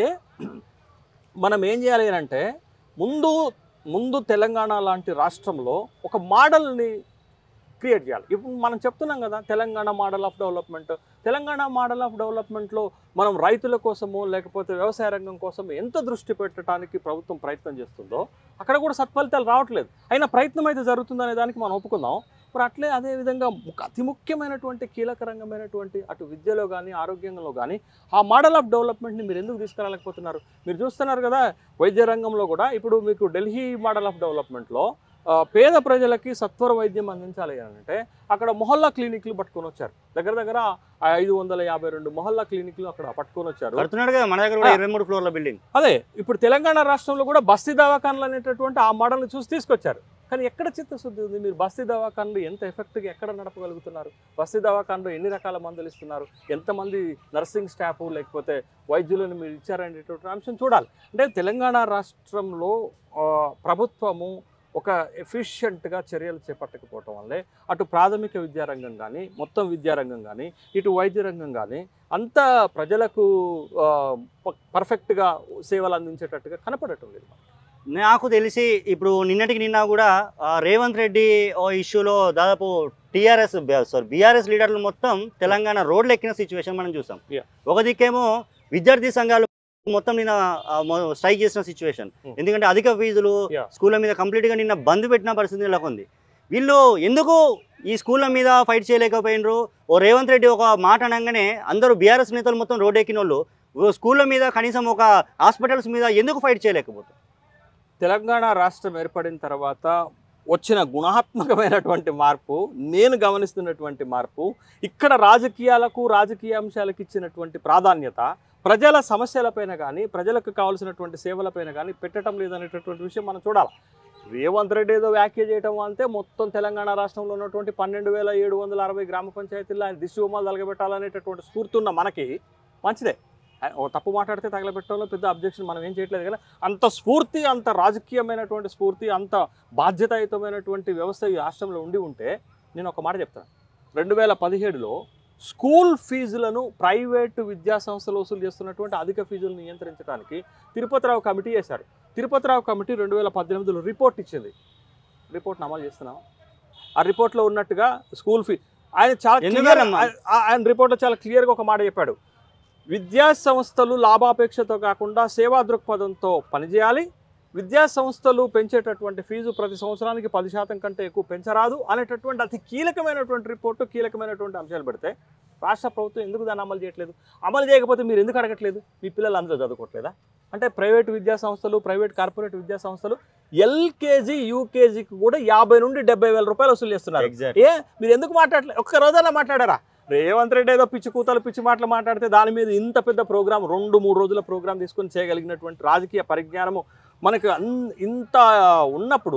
మనం ఏం చేయాలి అని అంటే ముందు ముందు తెలంగాణ లాంటి రాష్ట్రంలో ఒక మోడల్ని క్రియేట్ చేయాలి ఇప్పుడు మనం చెప్తున్నాం కదా Telangana model of development Telangana model of డెవలప్మెంట్లో మనం రైతుల కోసము లేకపోతే వ్యవసాయ రంగం కోసం ఎంత దృష్టి పెట్టడానికి ప్రభుత్వం ప్రయత్నం చేస్తుందో అక్కడ కూడా సత్ఫలితాలు రావట్లేదు అయినా ప్రయత్నం అయితే జరుగుతుందనే దానికి మనం ఒప్పుకుందాం మరి అట్లే అదే విధంగా ముఖ్య- అతి ముఖ్యమైనటువంటి కీలక రంగమైనటువంటి అటు విద్యలో కానీ ఆరోగ్యంలో కానీ ఆ మోడల్ ఆఫ్ డెవలప్మెంట్ని మీరు ఎందుకు తీసుకురాలేకపోతున్నారు మీరు చూస్తున్నారు కదా వైద్య రంగంలో కూడా ఇప్పుడు మీకు ఢిల్లీ మోడల్ ఆఫ్ డెవలప్మెంట్లో ఆ, పేద ప్రజలకి సత్వర వైద్యం అందించాలి అని అంటే అక్కడ మొహల్లా క్లినిక్లు పట్టుకొని వచ్చారు దగ్గర దగ్గర ఐదు వందల యాభై రెండు మొహల్లా క్లినిక్లు అక్కడ పట్టుకొని వచ్చారు కడుతున్నాడు కదా మన దగ్గర కూడా ఆ. ఇరవై మూడు ఫ్లోర్ల బిల్డింగ్ అదే ఇప్పుడు తెలంగాణ రాష్ట్రంలో కూడా బస్తీ దవాఖానలు అనేటటువంటి ఆ మోడల్ని చూసి తీసుకొచ్చారు కానీ ఎక్కడ చిత్తశుద్ధి ఉంది మీరు బస్తీ దవాఖానలు ఎంత ఎఫెక్ట్గా ఎక్కడ నడపగలుగుతున్నారు బస్తీ దవాఖానలో ఎన్ని రకాల మందులు ఇస్తున్నారు ఎంతమంది నర్సింగ్ స్టాఫ్ లేకపోతే వైద్యులను మీరు ఇచ్చారనేటువంటి అంశం చూడాలి అంటే తెలంగాణ రాష్ట్రంలో ఆ, ప్రభుత్వము ఒక ఎఫిషియెంట్గా చర్యలు చేపట్టకపోవటం వల్లే అటు ప్రాథమిక విద్యారంగం కానీ మొత్తం విద్యారంగం కానీ ఇటు వైద్య రంగం కానీ అంత ప్రజలకు ఆ, ప- పర్ఫెక్ట్గా సేవలు అందించేటట్టుగా కనపడటం లేదు నాకు తెలిసి ఇప్పుడు నిన్నటికి నిన్న కూడా ఆ, రేవంత్ రెడ్డి ఓ ఇష్యూలో దాదాపు టీఆర్ఎస్ సారీ బీఆర్ఎస్ లీడర్లు మొత్తం తెలంగాణ రోడ్లు ఎక్కిన సిచ్యువేషన్ మనం చూసాం Yeah. ఒక దిక్కేమో విద్యార్థి సంఘాలు మొత్తం నిన్న స్ట్రైక్ చేసిన సిచ్యువేషన్ Hmm. ఎందుకంటే అధిక ఫీజులు Yeah. స్కూళ్ళ మీద కంప్లీట్గా నిన్న బంద్ పెట్టిన పరిస్థితి నెలకొంది వీళ్ళు ఎందుకు ఈ స్కూళ్ళ మీద ఫైట్ చేయలేకపోయినరు ఓ రేవంత్ రెడ్డి ఒక మాట అనగానే అందరూ బీఆర్ఎస్ నేతలు మొత్తం రోడ్ ఎక్కిన వాళ్ళు ఓ స్కూళ్ళ మీద కనీసం ఒక హాస్పిటల్స్ మీద ఎందుకు ఫైట్ చేయలేకపోతారు తెలంగాణ రాష్ట్రం ఏర్పడిన తర్వాత వచ్చిన గుణాత్మకమైనటువంటి మార్పు నేను గమనిస్తున్నటువంటి మార్పు ఇక్కడ రాజకీయాలకు రాజకీయ అంశాలకు ఇచ్చినటువంటి ప్రాధాన్యత ప్రజల సమస్యలపైన కానీ ప్రజలకు కావాల్సినటువంటి సేవలపైన కానీ పెట్టడం లేదనేటటువంటి విషయం మనం చూడాలి రేవంత్ రెడ్డి ఏదో వ్యాఖ్య చేయడం అంటే మొత్తం తెలంగాణ రాష్ట్రంలో ఉన్నటువంటి పన్నెండు వేల ఏడు వందల అరవై గ్రామ పంచాయతీల్లో ఆయన దిశ బొమ్మలు తగలబెట్టాలనేటటువంటి స్ఫూర్తి ఉన్న మనకి మంచిదే ఆయన ఓ తప్పు మాట్లాడితే తగలబెట్టడంలో పెద్ద అబ్జెక్షన్ మనం ఏం చేయట్లేదు కానీ అంత స్ఫూర్తి అంత రాజకీయమైనటువంటి స్ఫూర్తి అంత బాధ్యతాయుతమైనటువంటి వ్యవస్థ ఈ రాష్ట్రంలో ఉండి ఉంటే నేను ఒక మాట చెప్తాను రెండు వేల పదిహేడులో స్కూల్ ఫీజులను ప్రైవేటు విద్యా సంస్థలు వసూలు చేస్తున్నటువంటి అధిక ఫీజులను నియంత్రించడానికి తిరుపతిరావు కమిటీ చేశారు తిరుపతిరావు కమిటీ రెండు వేల పద్దెనిమిదిలో రిపోర్ట్ ఇచ్చింది రిపోర్ట్ని అమలు చేస్తున్నాం ఆ రిపోర్ట్లో ఉన్నట్టుగా స్కూల్ ఫీ ఆయన చాలా ఎందుకు clear- అమ్మా? ఆయన- ఆయన రిపోర్ట్లో చాలా క్లియర్గా ఒక మాట చెప్పాడు విద్యా సంస్థలు లాభాపేక్షతో కాకుండా సేవా దృక్పథంతో పనిచేయాలి విద్యా సంస్థలు పెంచేటటువంటి ఫీజు ప్రతి సంవత్సరానికి పది శాతం కంటే ఎక్కువ పెంచరాదు అనేటటువంటి అతి కీలకమైనటువంటి రిపోర్టు కీలకమైనటువంటి అంశాలు పెడితే రాష్ట్ర ప్రభుత్వం ఎందుకు దాన్ని అమలు చేయట్లేదు అమలు చేయకపోతే మీరు ఎందుకు అడగట్లేదు మీ పిల్లలు అందరూ చదువుకోవట్లేదా అంటే ప్రైవేట్ విద్యా సంస్థలు ప్రైవేట్ కార్పొరేట్ విద్యా సంస్థలు ఎల్కేజీ యూకేజీకి కూడా యాభై నుండి డెబ్బై వేల రూపాయలు వసూలు చేస్తున్నారు ఎగ్జాక్ట్ ఏ మీరు ఎందుకు మాట్లాడలేదు ఒక్క రోజైనా మాట్లాడారా రేవంత్ రెడ్డి ఏదో పిచ్చి కూతలు పిచ్చి మాటలు మాట్లాడితే దాని మీద ఇంత పెద్ద ప్రోగ్రామ్ రెండు మూడు రోజుల ప్రోగ్రామ్ తీసుకొని చేయగలిగినటువంటి రాజకీయ పరిజ్ఞానము మనకు అన్ ఇంత ఉన్నప్పుడు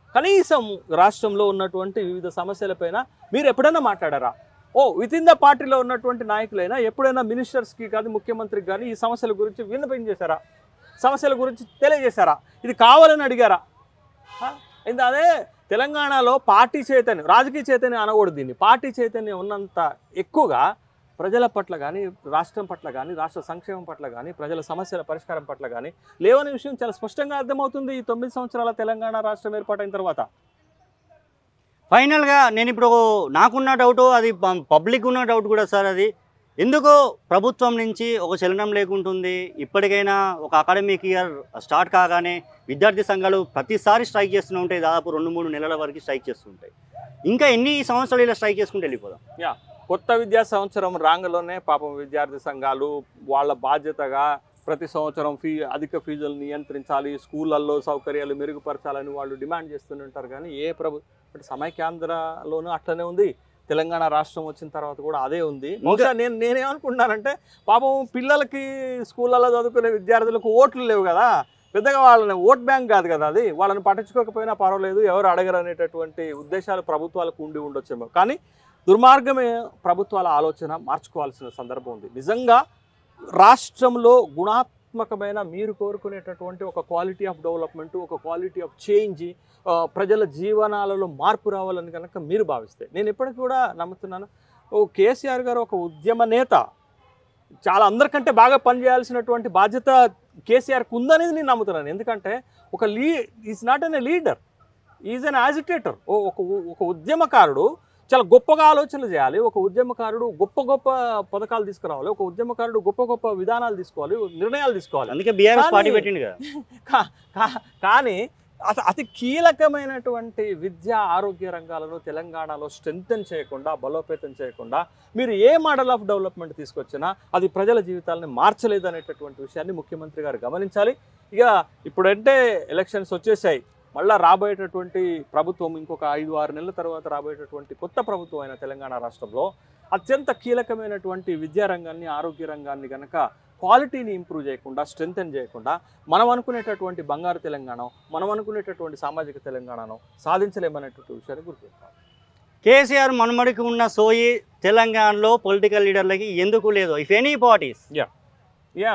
కనీసం రాష్ట్రంలో ఉన్నటువంటి వివిధ సమస్యలపైన మీరు ఎప్పుడైనా మాట్లాడారా ఓ విత్ ఇన్ ద పార్టీలో ఉన్నటువంటి నాయకులైనా ఎప్పుడైనా మినిస్టర్స్కి కానీ ముఖ్యమంత్రికి కానీ ఈ సమస్యల గురించి విన్నపం చేశారా సమస్యల గురించి తెలియజేశారా ఇది కావాలని అడిగారా ఆ? ఇంత అదే తెలంగాణలో పార్టీ చైతన్యం రాజకీయ చైతన్యం అనకూడదు దీన్ని పార్టీ చైతన్యం ఉన్నంత ఎక్కువగా ప్రజల పట్ల కానీ రాష్ట్రం పట్ల కానీ రాష్ట్ర సంక్షేమం పట్ల కానీ ప్రజల సమస్యల పరిష్కారం పట్ల కానీ లేవనే విషయం చాలా స్పష్టంగా అర్థమవుతుంది ఈ తొమ్మిది సంవత్సరాల తెలంగాణ రాష్ట్రం ఏర్పాటైన తర్వాత ఫైనల్గా నేను ఇప్పుడు నాకున్న డౌట్ అది ప- పబ్లిక్ ఉన్న డౌట్ కూడా సార్ అది ఎందుకో ప్రభుత్వం నుంచి ఒక చలనం లేకుంటుంది ఇప్పటికైనా ఒక అకాడమిక్ ఇయర్ స్టార్ట్ కాగానే విద్యార్థి సంఘాలు ప్రతిసారి స్ట్రైక్ చేస్తూనే ఉంటాయి దాదాపు రెండు మూడు నెలల వరకు స్ట్రైక్ చేస్తుంటాయి ఇంకా ఎన్ని సంవత్సరాలు ఇలా స్ట్రైక్ చేసుకుంటూ వెళ్ళిపోదాం కొత్త విద్యా సంవత్సరం రాంగలోనే పాపం విద్యార్థి సంఘాలు వాళ్ళ బాధ్యతగా ప్రతి సంవత్సరం ఫీ అధిక ఫీజులు నియంత్రించాలి స్కూళ్ళల్లో సౌకర్యాలు మెరుగుపరచాలని వాళ్ళు డిమాండ్ చేస్తుంటారు కానీ ఏ ప్రభు ఇప్పుడు సమైక్యాంధ్రలోనూ అట్లనే ఉంది తెలంగాణ రాష్ట్రం వచ్చిన తర్వాత కూడా అదే ఉంది బహుశా నేను నేనేమనుకుంటున్నానంటే పాపం పిల్లలకి స్కూళ్ళల్లో చదువుకునే విద్యార్థులకు ఓట్లు లేవు కదా పెద్దగా వాళ్ళని ఓట్ బ్యాంక్ కాదు కదా అది వాళ్ళని పట్టించుకోకపోయినా పర్వాలేదు ఎవరు అడగరు అనేటటువంటి ఉద్దేశాలు ప్రభుత్వాలకు ఉండి ఉండొచ్చేమో కానీ దుర్మార్గమే ప్రభుత్వాల ఆలోచన మార్చుకోవాల్సిన సందర్భం ఉంది నిజంగా రాష్ట్రంలో గుణాత్మకమైన మీరు కోరుకునేటటువంటి ఒక క్వాలిటీ ఆఫ్ డెవలప్మెంట్ ఒక క్వాలిటీ ఆఫ్ చేంజ్ ప్రజల జీవనాలలో మార్పు రావాలని కనుక మీరు భావిస్తే నేను ఇప్పటికి కూడా నమ్ముతున్నాను ఓ కేసీఆర్ గారు ఒక ఉద్యమ నేత చాలా అందరికంటే బాగా పనిచేయాల్సినటువంటి బాధ్యత కేసీఆర్కి ఉందనేది నేను నమ్ముతున్నాను ఎందుకంటే ఒక లీ is not an a leader is an agitator ఓ ఒక ఒక ఉద్యమకారుడు చాలా గొప్పగా ఆలోచనలు చేయాలి ఒక ఉద్యమకారుడు గొప్ప గొప్ప పథకాలు తీసుకురావాలి ఒక ఉద్యమకారుడు గొప్ప గొప్ప విధానాలు తీసుకోవాలి నిర్ణయాలు తీసుకోవాలి అందుకే బీఆర్ఎస్ పార్టీ కానీ- పెట్టిండు కదా కా- కా- కానీ అస అతి కీలకమైనటువంటి విద్య ఆరోగ్య రంగాలను తెలంగాణలో స్ట్రెంగ్తన్ చేయకుండా బలోపేతం చేయకుండా మీరు ఏ మోడల్ ఆఫ్ డెవలప్మెంట్ తీసుకొచ్చినా అది ప్రజల జీవితాలని మార్చలేదు అనేటటువంటి విషయాన్ని ముఖ్యమంత్రి గారు గమనించాలి ఇక ఇప్పుడంటే ఎలక్షన్స్ వచ్చేసాయి మళ్ళా రాబోయేటటువంటి ప్రభుత్వం ఇంకొక ఐదు ఆరు నెలల తర్వాత రాబోయేటటువంటి కొత్త ప్రభుత్వం అయిన తెలంగాణ రాష్ట్రంలో అత్యంత కీలకమైనటువంటి విద్యా రంగాన్ని ఆరోగ్య రంగాన్ని కనుక క్వాలిటీని ఇంప్రూవ్ చేయకుండా స్ట్రెంగ్తన్ చేయకుండా మనం అనుకునేటటువంటి బంగారు తెలంగాణ మనం అనుకునేటటువంటి సామాజిక తెలంగాణను సాధించలేమనేటువంటి విషయాన్ని గుర్తుపెట్టుకోవాలి కేసీఆర్ మనుమడికి ఉన్న సోయి తెలంగాణలో పొలిటికల్ లీడర్లకి ఎందుకు లేదు ఇఫ్ ఎనీ పార్టీస్ యా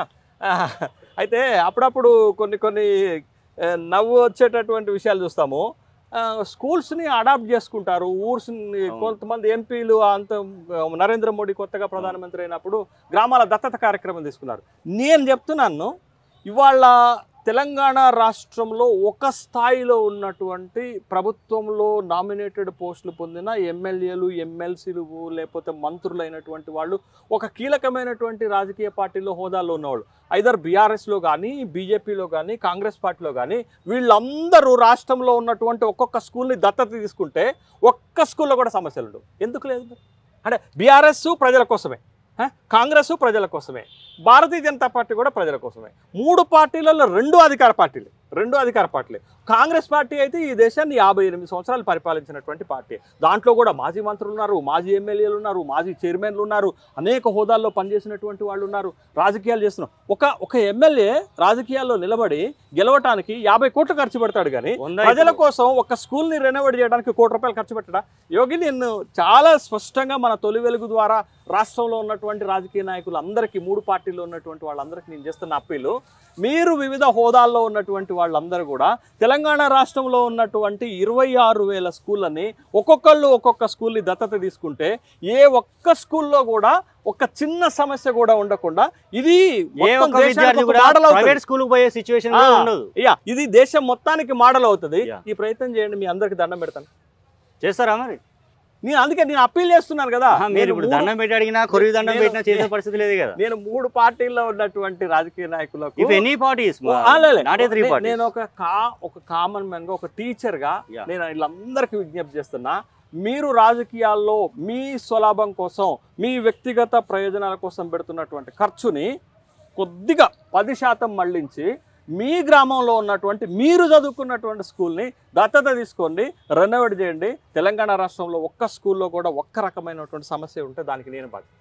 అయితే అప్పుడప్పుడు కొన్ని కొన్ని ఆ, నవ్వు వచ్చేటటువంటి విషయాలు చూస్తాము ఆ, స్కూల్స్ని అడాప్ట్ చేసుకుంటారు ఊర్స్ని అవును. కొంతమంది ఎంపీలు అంత ఆ, నరేంద్ర మోడీ కొత్తగా ప్రధానమంత్రి అయినప్పుడు గ్రామాల దత్తత కార్యక్రమం తీసుకున్నారు నేను చెప్తున్నాను ఇవాళ తెలంగాణ రాష్ట్రంలో ఒక స్థాయిలో ఉన్నటువంటి ప్రభుత్వంలో నామినేటెడ్ పోస్టులు పొందిన ఎమ్మెల్యేలు ఎమ్మెల్సీలు లేకపోతే మంత్రులు అయినటువంటి వాళ్ళు ఒక కీలకమైనటువంటి రాజకీయ పార్టీలో హోదాలో ఉన్నవాళ్ళు ఐదర్ బీఆర్ఎస్లో కానీ బీజేపీలో కానీ కాంగ్రెస్ పార్టీలో కానీ వీళ్ళందరూ రాష్ట్రంలో ఉన్నటువంటి ఒక్కొక్క స్కూల్ని దత్తత తీసుకుంటే ఒక్క స్కూల్లో కూడా సమస్యలు ఉండవు ఎందుకు లేదు అంటే బీఆర్ఎస్ ప్రజల కోసమే ఆ? కాంగ్రెస్ ప్రజల కోసమే భారతీయ జనతా పార్టీ కూడా ప్రజల కోసమే మూడు పార్టీలలో రెండు అధికార పార్టీలు రెండు అధికార పార్టీలే కాంగ్రెస్ పార్టీ అయితే ఈ దేశాన్ని యాభై ఎనిమిది సంవత్సరాలు పరిపాలించినటువంటి పార్టీ దాంట్లో కూడా మాజీ మంత్రులు ఉన్నారు మాజీ ఎమ్మెల్యేలు ఉన్నారు మాజీ చైర్మన్లు ఉన్నారు అనేక హోదాల్లో పనిచేసినటువంటి వాళ్ళు ఉన్నారు రాజకీయాలు చేస్తున్నారు ఒక ఒక ఎమ్మెల్యే రాజకీయాల్లో నిలబడి గెలవటానికి యాభై కోట్లు ఖర్చు పెడతాడు కానీ ప్రజల కోసం ఒక స్కూల్ని రెనోవేట్ చేయడానికి కోటి రూపాయలు ఖర్చు పెట్టడా యోగి నేను చాలా స్పష్టంగా మన తొలి వెలుగు ద్వారా రాష్ట్రంలో ఉన్నటువంటి రాజకీయ నాయకులు అందరికీ మూడు పార్టీల్లో ఉన్నటువంటి వాళ్ళందరికీ నేను చేస్తున్న అప్పీలు మీరు వివిధ హోదాల్లో ఉన్నటువంటి వాళ్ళందరూ కూడా తెలంగాణ రాష్ట్రంలో ఉన్నటువంటి ఇరవై ఆరు వేల స్కూళ్ళని ఒక్కొక్కళ్ళు ఒక్కొక్క స్కూల్ని దత్తత తీసుకుంటే ఏ ఒక్క స్కూల్లో కూడా ఒక చిన్న సమస్య కూడా ఉండకుండా ఇది ఏ మొత్తం ఒక్క దేశానికి విద్యార్థి ఒక కూడా model అవుతుంది. ప్రైవేట్ స్కూల్ పోయే సిచ్యువేషన్ ఆ. ఉండదు యా ఇది దేశం మొత్తానికి మోడల్ అవుతుంది Yeah. ఈ ప్రయత్నం చేయండి మీ అందరికి దండం పెడతాను చేస్తారా మరి నేను అందుకే నేను అప్పీల్ చేస్తున్నాను కదా ఆహా, మీరు నేను ఇప్పుడు మూడు- దండం పెట్టి అడిగినా కొరివి దండం నేను- పెట్టినా చేసే పరిస్థితి లేదు కదా నేను మూడు పార్టీల్లో ఉన్నటువంటి రాజకీయ నాయకులకు ఇఫ్ ఎనీ పార్టీస్ ఓ, ఆ, లే, లే. నాట్ ఏ త్రీ నే- పార్టీస్ నేను ఒక కా ఒక కామన్ మ్యాన్ గా ఒక టీచర్ గా Yeah. నేను వీళ్ళందరికీ విజ్ఞప్తి చేస్తున్నా మీరు రాజకీయాల్లో మీ స్వలాభం కోసం మీ వ్యక్తిగత ప్రయోజనాల కోసం పెడుతున్నటువంటి ఖర్చుని కొద్దిగా పది శాతం మళ్ళించి మీ గ్రామంలో ఉన్నటువంటి మీరు చదువుకున్నటువంటి స్కూల్ని దత్తత తీసుకోండి రెనోవేట్ చేయండి తెలంగాణ రాష్ట్రంలో ఒక్క స్కూల్లో కూడా ఒక్క రకమైనటువంటి సమస్య ఉంటే దానికి నేను బాధ్యత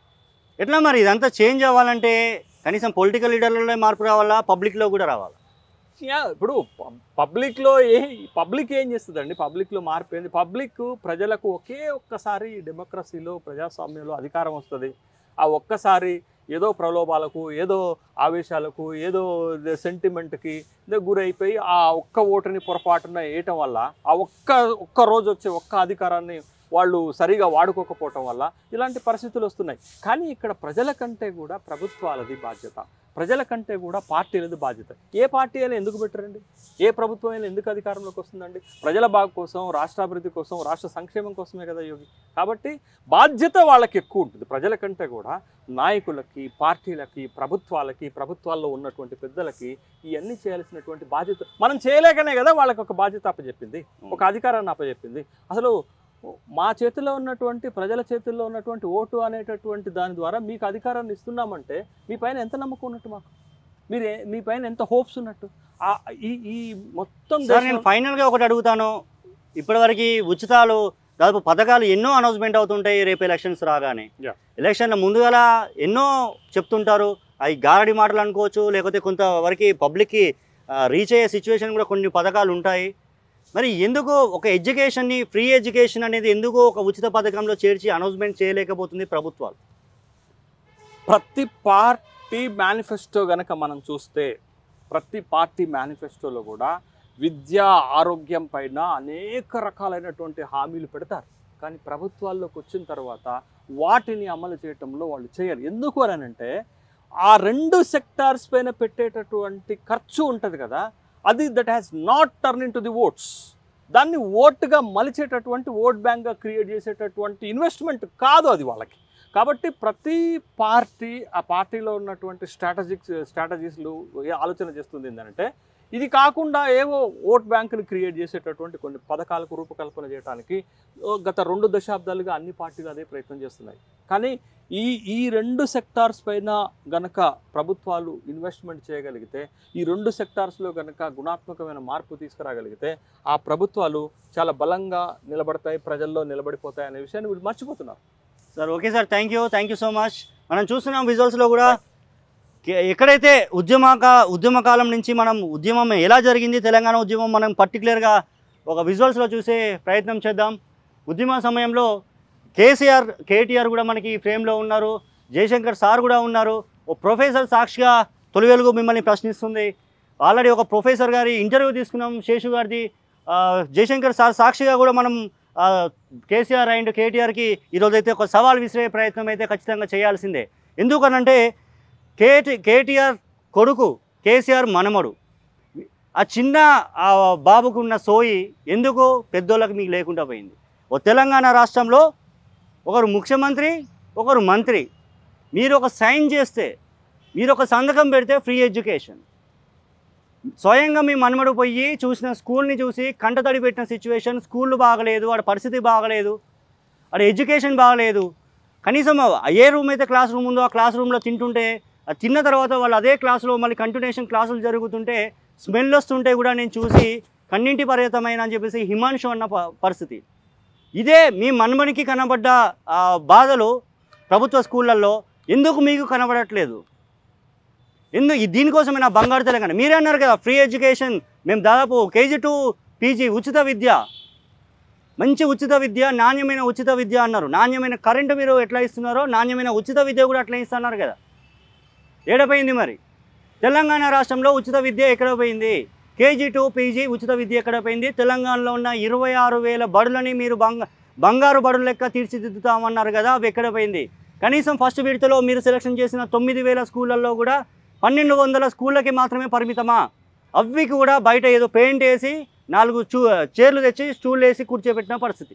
ఎట్లా మరి ఇదంతా చేంజ్ అవ్వాలంటే కనీసం పొలిటికల్ లీడర్లలో మార్పు రావాలా పబ్లిక్లో కూడా రావాలా యా, ఇప్పుడు పబ్లిక్లో ఏ పబ్లిక్ ఏం చేస్తుందండి పబ్లిక్లో మార్పు ఏంది పబ్లిక్ ప్రజలకు ఒకే ఒక్కసారి డెమోక్రసీలో ప్రజాస్వామ్యంలో అధికారం వస్తుంది ఆ ఒక్కసారి ఏదో ప్రలోభాలకు ఏదో ఆవేశాలకు ఏదో సెంటిమెంట్కి ఏదో గురైపోయి ఆ ఒక్క ఓటుని పొరపాటున వేయటం వల్ల ఆ ఒక్క ఒక్క రోజు వచ్చే ఒక్క అధికారాన్ని వాళ్ళు సరిగా వాడుకోకపోవటం వల్ల ఇలాంటి పరిస్థితులు వస్తున్నాయి కానీ ఇక్కడ ప్రజల కంటే కూడా ప్రభుత్వాలది బాధ్యత ప్రజల కంటే కూడా పార్టీలది బాధ్యత ఏ పార్టీ అయినా ఎందుకు పెట్టరండి ఏ ప్రభుత్వం అయినా ఎందుకు అధికారంలోకి వస్తుందండి ప్రజల బాగు కోసం రాష్ట్రాభివృద్ధి కోసం రాష్ట్ర సంక్షేమం కోసమే కదా యోగి కాబట్టి బాధ్యత వాళ్ళకి ఎక్కువ ఉంటుంది ప్రజల కంటే కూడా నాయకులకి పార్టీలకి ప్రభుత్వాలకి ప్రభుత్వాల్లో ఉన్నటువంటి పెద్దలకి ఇవన్నీ చేయాల్సినటువంటి బాధ్యత మనం చేయలేకనే కదా వాళ్ళకి ఒక బాధ్యత అప్పచెప్పింది ఒక అధికారాన్ని అప్పచెప్పింది అసలు మా చేతిలో ఉన్నటువంటి ప్రజల చేతుల్లో ఉన్నటువంటి ఓటు అనేటటువంటి దాని ద్వారా మీకు అధికారాన్ని ఇస్తున్నామంటే మీ పైన ఎంత నమ్మకం ఉన్నట్టు మాకు మీరు ఏ- మీ పైన ఎంత హోప్స్ ఉన్నట్టు ఆ ఈ ఈ మొత్తం సార్ నేను దేశం- ఫైనల్గా ఒకటి అడుగుతాను ఇప్పటివరకు ఉచితాలు దాదాపు పథకాలు ఎన్నో అనౌన్స్మెంట్ అవుతుంటాయి రేపు ఎలక్షన్స్ రాగానే Yeah. ఎలక్షన్ల ముందుగల ఎన్నో చెప్తుంటారు అవి గారడి మాటలు అనుకోవచ్చు లేకపోతే కొంతవరకు పబ్లిక్కి రీచ్ అయ్యే సిచ్యువేషన్ కూడా కొన్ని పథకాలు ఉంటాయి మరి ఎందుకు ఒక ఎడ్యుకేషన్ని ఫ్రీ ఎడ్యుకేషన్ అనేది ఎందుకు ఒక ఉచిత పథకంలో చేర్చి అనౌన్స్మెంట్ చేయలేకపోతుంది ప్రభుత్వాలు ప్రతి పార్టీ మేనిఫెస్టో గనక మనం చూస్తే ప్రతి పార్టీ మేనిఫెస్టోలో కూడా విద్య ఆరోగ్యం పైన అనేక రకాలైనటువంటి హామీలు పెడతారు కానీ ప్రభుత్వాల్లోకి వచ్చిన తర్వాత వాటిని అమలు చేయటంలో వాళ్ళు చేయరు ఎందుకు అని అంటే ఆ రెండు సెక్టార్స్ పైన పెట్టేటటువంటి ఖర్చు ఉంటుంది కదా అది that has not turn in to the votes దాన్ని ఓటుగా మలిచేటటువంటి ఓట్ బ్యాంక్గా క్రియేట్ చేసేటటువంటి ఇన్వెస్ట్మెంట్ కాదు అది వాళ్ళకి కాబట్టి ప్రతి పార్టీ ఆ పార్టీలో ఉన్నటువంటి స్ట్రాటజిక్స్ స్ట్రాటజీస్లు ఏ ఆలోచన చేస్తుంది ఏంటంటే ఇది కాకుండా ఏవో ఓట్ బ్యాంకుని క్రియేట్ చేసేటటువంటి కొన్ని పథకాలకు రూపకల్పన చేయడానికి ఓ గత రెండు దశాబ్దాలుగా అన్ని పార్టీలు అదే ప్రయత్నం చేస్తున్నాయి కానీ ఈ ఈ రెండు సెక్టార్స్ పైన గనక ప్రభుత్వాలు ఇన్వెస్ట్మెంట్ చేయగలిగితే ఈ రెండు సెక్టార్స్లో గనక గుణాత్మకమైన మార్పు తీసుకురాగలిగితే ఆ ప్రభుత్వాలు చాలా బలంగా నిలబడతాయి ప్రజల్లో నిలబడిపోతాయి అనే విషయాన్ని వీళ్ళు మర్చిపోతున్నారు sir okay sir thank you thank you so much మనం చూస్తున్నాం విజువల్స్లో కూడా కే- ఎక్కడైతే ఉద్యమక ఉద్యమ కాలం నుంచి మనం ఉద్యమం ఎలా జరిగింది తెలంగాణ ఉద్యమం మనం పర్టికులర్గా ఒక విజువల్స్లో చూసే ప్రయత్నం చేద్దాం ఉద్యమ సమయంలో కేసీఆర్ కేటీఆర్ కూడా మనకి ఫ్రేమ్లో ఉన్నారు జయశంకర్ సార్ కూడా ఉన్నారు ఓ ప్రొఫెసర్ సాక్షిగా తొలి వెలుగు మిమ్మల్ని ప్రశ్నిస్తుంది ఆల్రెడీ ఒక ప్రొఫెసర్ గారి ఇంటర్వ్యూ తీసుకున్నాం శేషు గారిది ఆ, జయశంకర్ సార్ సాక్షిగా కూడా మనం ఆ, కేసీఆర్ అండ్ కేటీఆర్కి ఈరోజు అయితే ఒక సవాల్ విసిరే ప్రయత్నం అయితే ఖచ్చితంగా చేయాల్సిందే ఎందుకనంటే కేటీ కేటీఆర్ కొడుకు కేసీఆర్ మనమడు ఆ చిన్న ఆ బాబుకు ఉన్న సోయి ఎందుకు పెద్దోళ్ళకి మీకు లేకుండా పోయింది ఓ తెలంగాణ రాష్ట్రంలో ఒకరు ముఖ్యమంత్రి ఒకరు మంత్రి మీరు ఒక సైన్ చేస్తే మీరు ఒక సంతకం పెడితే ఫ్రీ ఎడ్యుకేషన్ స్వయంగా మీ మనమడు పోయి చూసిన స్కూల్ని చూసి కంటతడి పెట్టిన సిచ్యువేషన్ స్కూళ్ళు బాగలేదు వాడి పరిస్థితి బాగలేదు వాడి ఎడ్యుకేషన్ బాగలేదు కనీసం ఏ రూమ్ అయితే క్లాస్ రూమ్ ఉందో ఆ క్లాస్ రూమ్లో తింటుంటే ఆ తిన్న తర్వాత వాళ్ళు అదే క్లాసులో మళ్ళీ కంటిన్యూషన్ క్లాసులు జరుగుతుంటే స్మెల్ వస్తుంటే కూడా నేను చూసి కన్నింటి పర్యతమైన అని చెప్పేసి హిమాంశు అన్న ప- పరిస్థితి ఇదే మీ మన్మనికి కనబడ్డ ఆ, బాధలు ప్రభుత్వ స్కూళ్ళల్లో ఎందుకు మీకు కనబడట్లేదు ఎందుకు దీనికోసమే నా బంగారు తెలంగాణ మీరే అన్నారు కదా ఫ్రీ ఎడ్యుకేషన్ మేము దాదాపు కేజీ టు పీజీ ఉచిత విద్య మంచి ఉచిత విద్య నాణ్యమైన ఉచిత విద్య అన్నారు నాణ్యమైన కరెంటు మీరు ఎట్లా ఇస్తున్నారో నాణ్యమైన ఉచిత విద్య కూడా అట్లా ఇస్తున్నారు కదా ఏడపోయింది మరి తెలంగాణ రాష్ట్రంలో ఉచిత విద్య ఎక్కడ పోయింది కేజీ టు పీజీ ఉచిత విద్య ఎక్కడ పోయింది తెలంగాణలో ఉన్న ఇరవై ఆరు వేల బడులని మీరు బంగ బంగారు బడుల లెక్క తీర్చిదిద్దుతామన్నారు కదా అవి ఎక్కడ పోయింది కనీసం ఫస్ట్ విడతలో మీరు సెలక్షన్ చేసిన తొమ్మిది వేల స్కూళ్ళల్లో కూడా పన్నెండు వందల స్కూళ్ళకి మాత్రమే పరిమితమా అవి కూడా బయట ఏదో పెయింట్ వేసి నాలుగు చూ చైర్లు తెచ్చి స్టూల్ వేసి కూర్చోబెట్టిన పరిస్థితి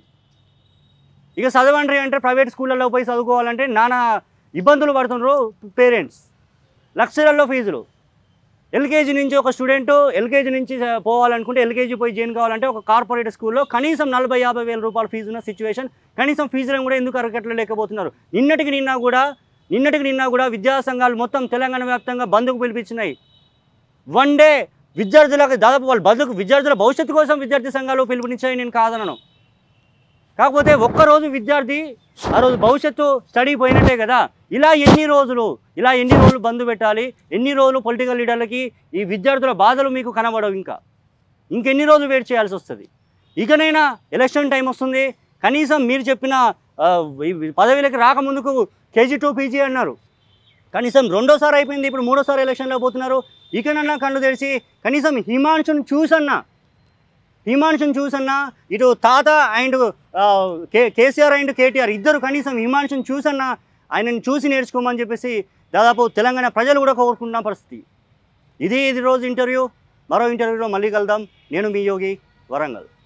ఇక చదవండి అంటే ప్రైవేట్ స్కూళ్ళల్లో పోయి చదువుకోవాలంటే నానా ఇబ్బందులు పడుతున్నారు పేరెంట్స్ లక్షలలో ఫీజులు ఎల్కేజీ నుంచి ఒక స్టూడెంట్ ఎల్కేజీ నుంచి పోవాలనుకుంటే ఎల్కేజీ పోయి జాయిన్ కావాలంటే ఒక కార్పొరేట్ స్కూల్లో కనీసం నలభై యాభై వేల రూపాయల ఫీజు ఉన్న సిచ్యువేషన్ కనీసం ఫీజులను కూడా ఎందుకు అరకట్టలేకపోతున్నారు నిన్నటికి నిన్న కూడా నిన్నటికి నిన్న కూడా విద్యా సంఘాలు మొత్తం తెలంగాణ వ్యాప్తంగా బంద్కు పిలిపించినాయి వన్ డే విద్యార్థులకు దాదాపు వాళ్ళ బతుకు విద్యార్థుల భవిష్యత్తు కోసం విద్యార్థి సంఘాలు పిలుపునిచ్చాయి నేను కాదనను కాకపోతే ఒక్కరోజు విద్యార్థి ఆ రోజు భవిష్యత్తు స్టడీ పోయినట్టే కదా ఇలా ఎన్ని రోజులు ఇలా ఎన్ని రోజులు బంద్ పెట్టాలి ఎన్ని రోజులు పొలిటికల్ లీడర్లకి ఈ విద్యార్థుల బాధలు మీకు కనబడవు ఇంకా ఇంకెన్ని రోజులు వెయిట్ చేయాల్సి వస్తుంది ఇకనైనా ఎలక్షన్ టైం వస్తుంది కనీసం మీరు చెప్పిన ఆ, ఈ పదవిలోకి రాకముందుకు కేజీ టూ పీజీ అన్నారు కనీసం రెండోసారి అయిపోయింది ఇప్పుడు మూడోసారి ఎలక్షన్లో పోతున్నారు ఇకనన్నా కళ్ళు తెరిచి కనీసం హిమాంశుని చూసన్నా హిమాంశుని చూసన్నా ఇటు తాత అండ్ ఆ, కే కేసీఆర్ అండ్ కేటీఆర్ ఇద్దరు కనీసం హిమాంశుని చూసన్నా ఆయనని చూసి నేర్చుకోమని చెప్పేసి దాదాపు తెలంగాణ ప్రజలు కూడా కోరుకుంటున్న పరిస్థితి ఇది ఇది రోజు ఇంటర్వ్యూ మరో ఇంటర్వ్యూలో మళ్ళీ కలుద్దాం నేను మీ యోగి వరంగల్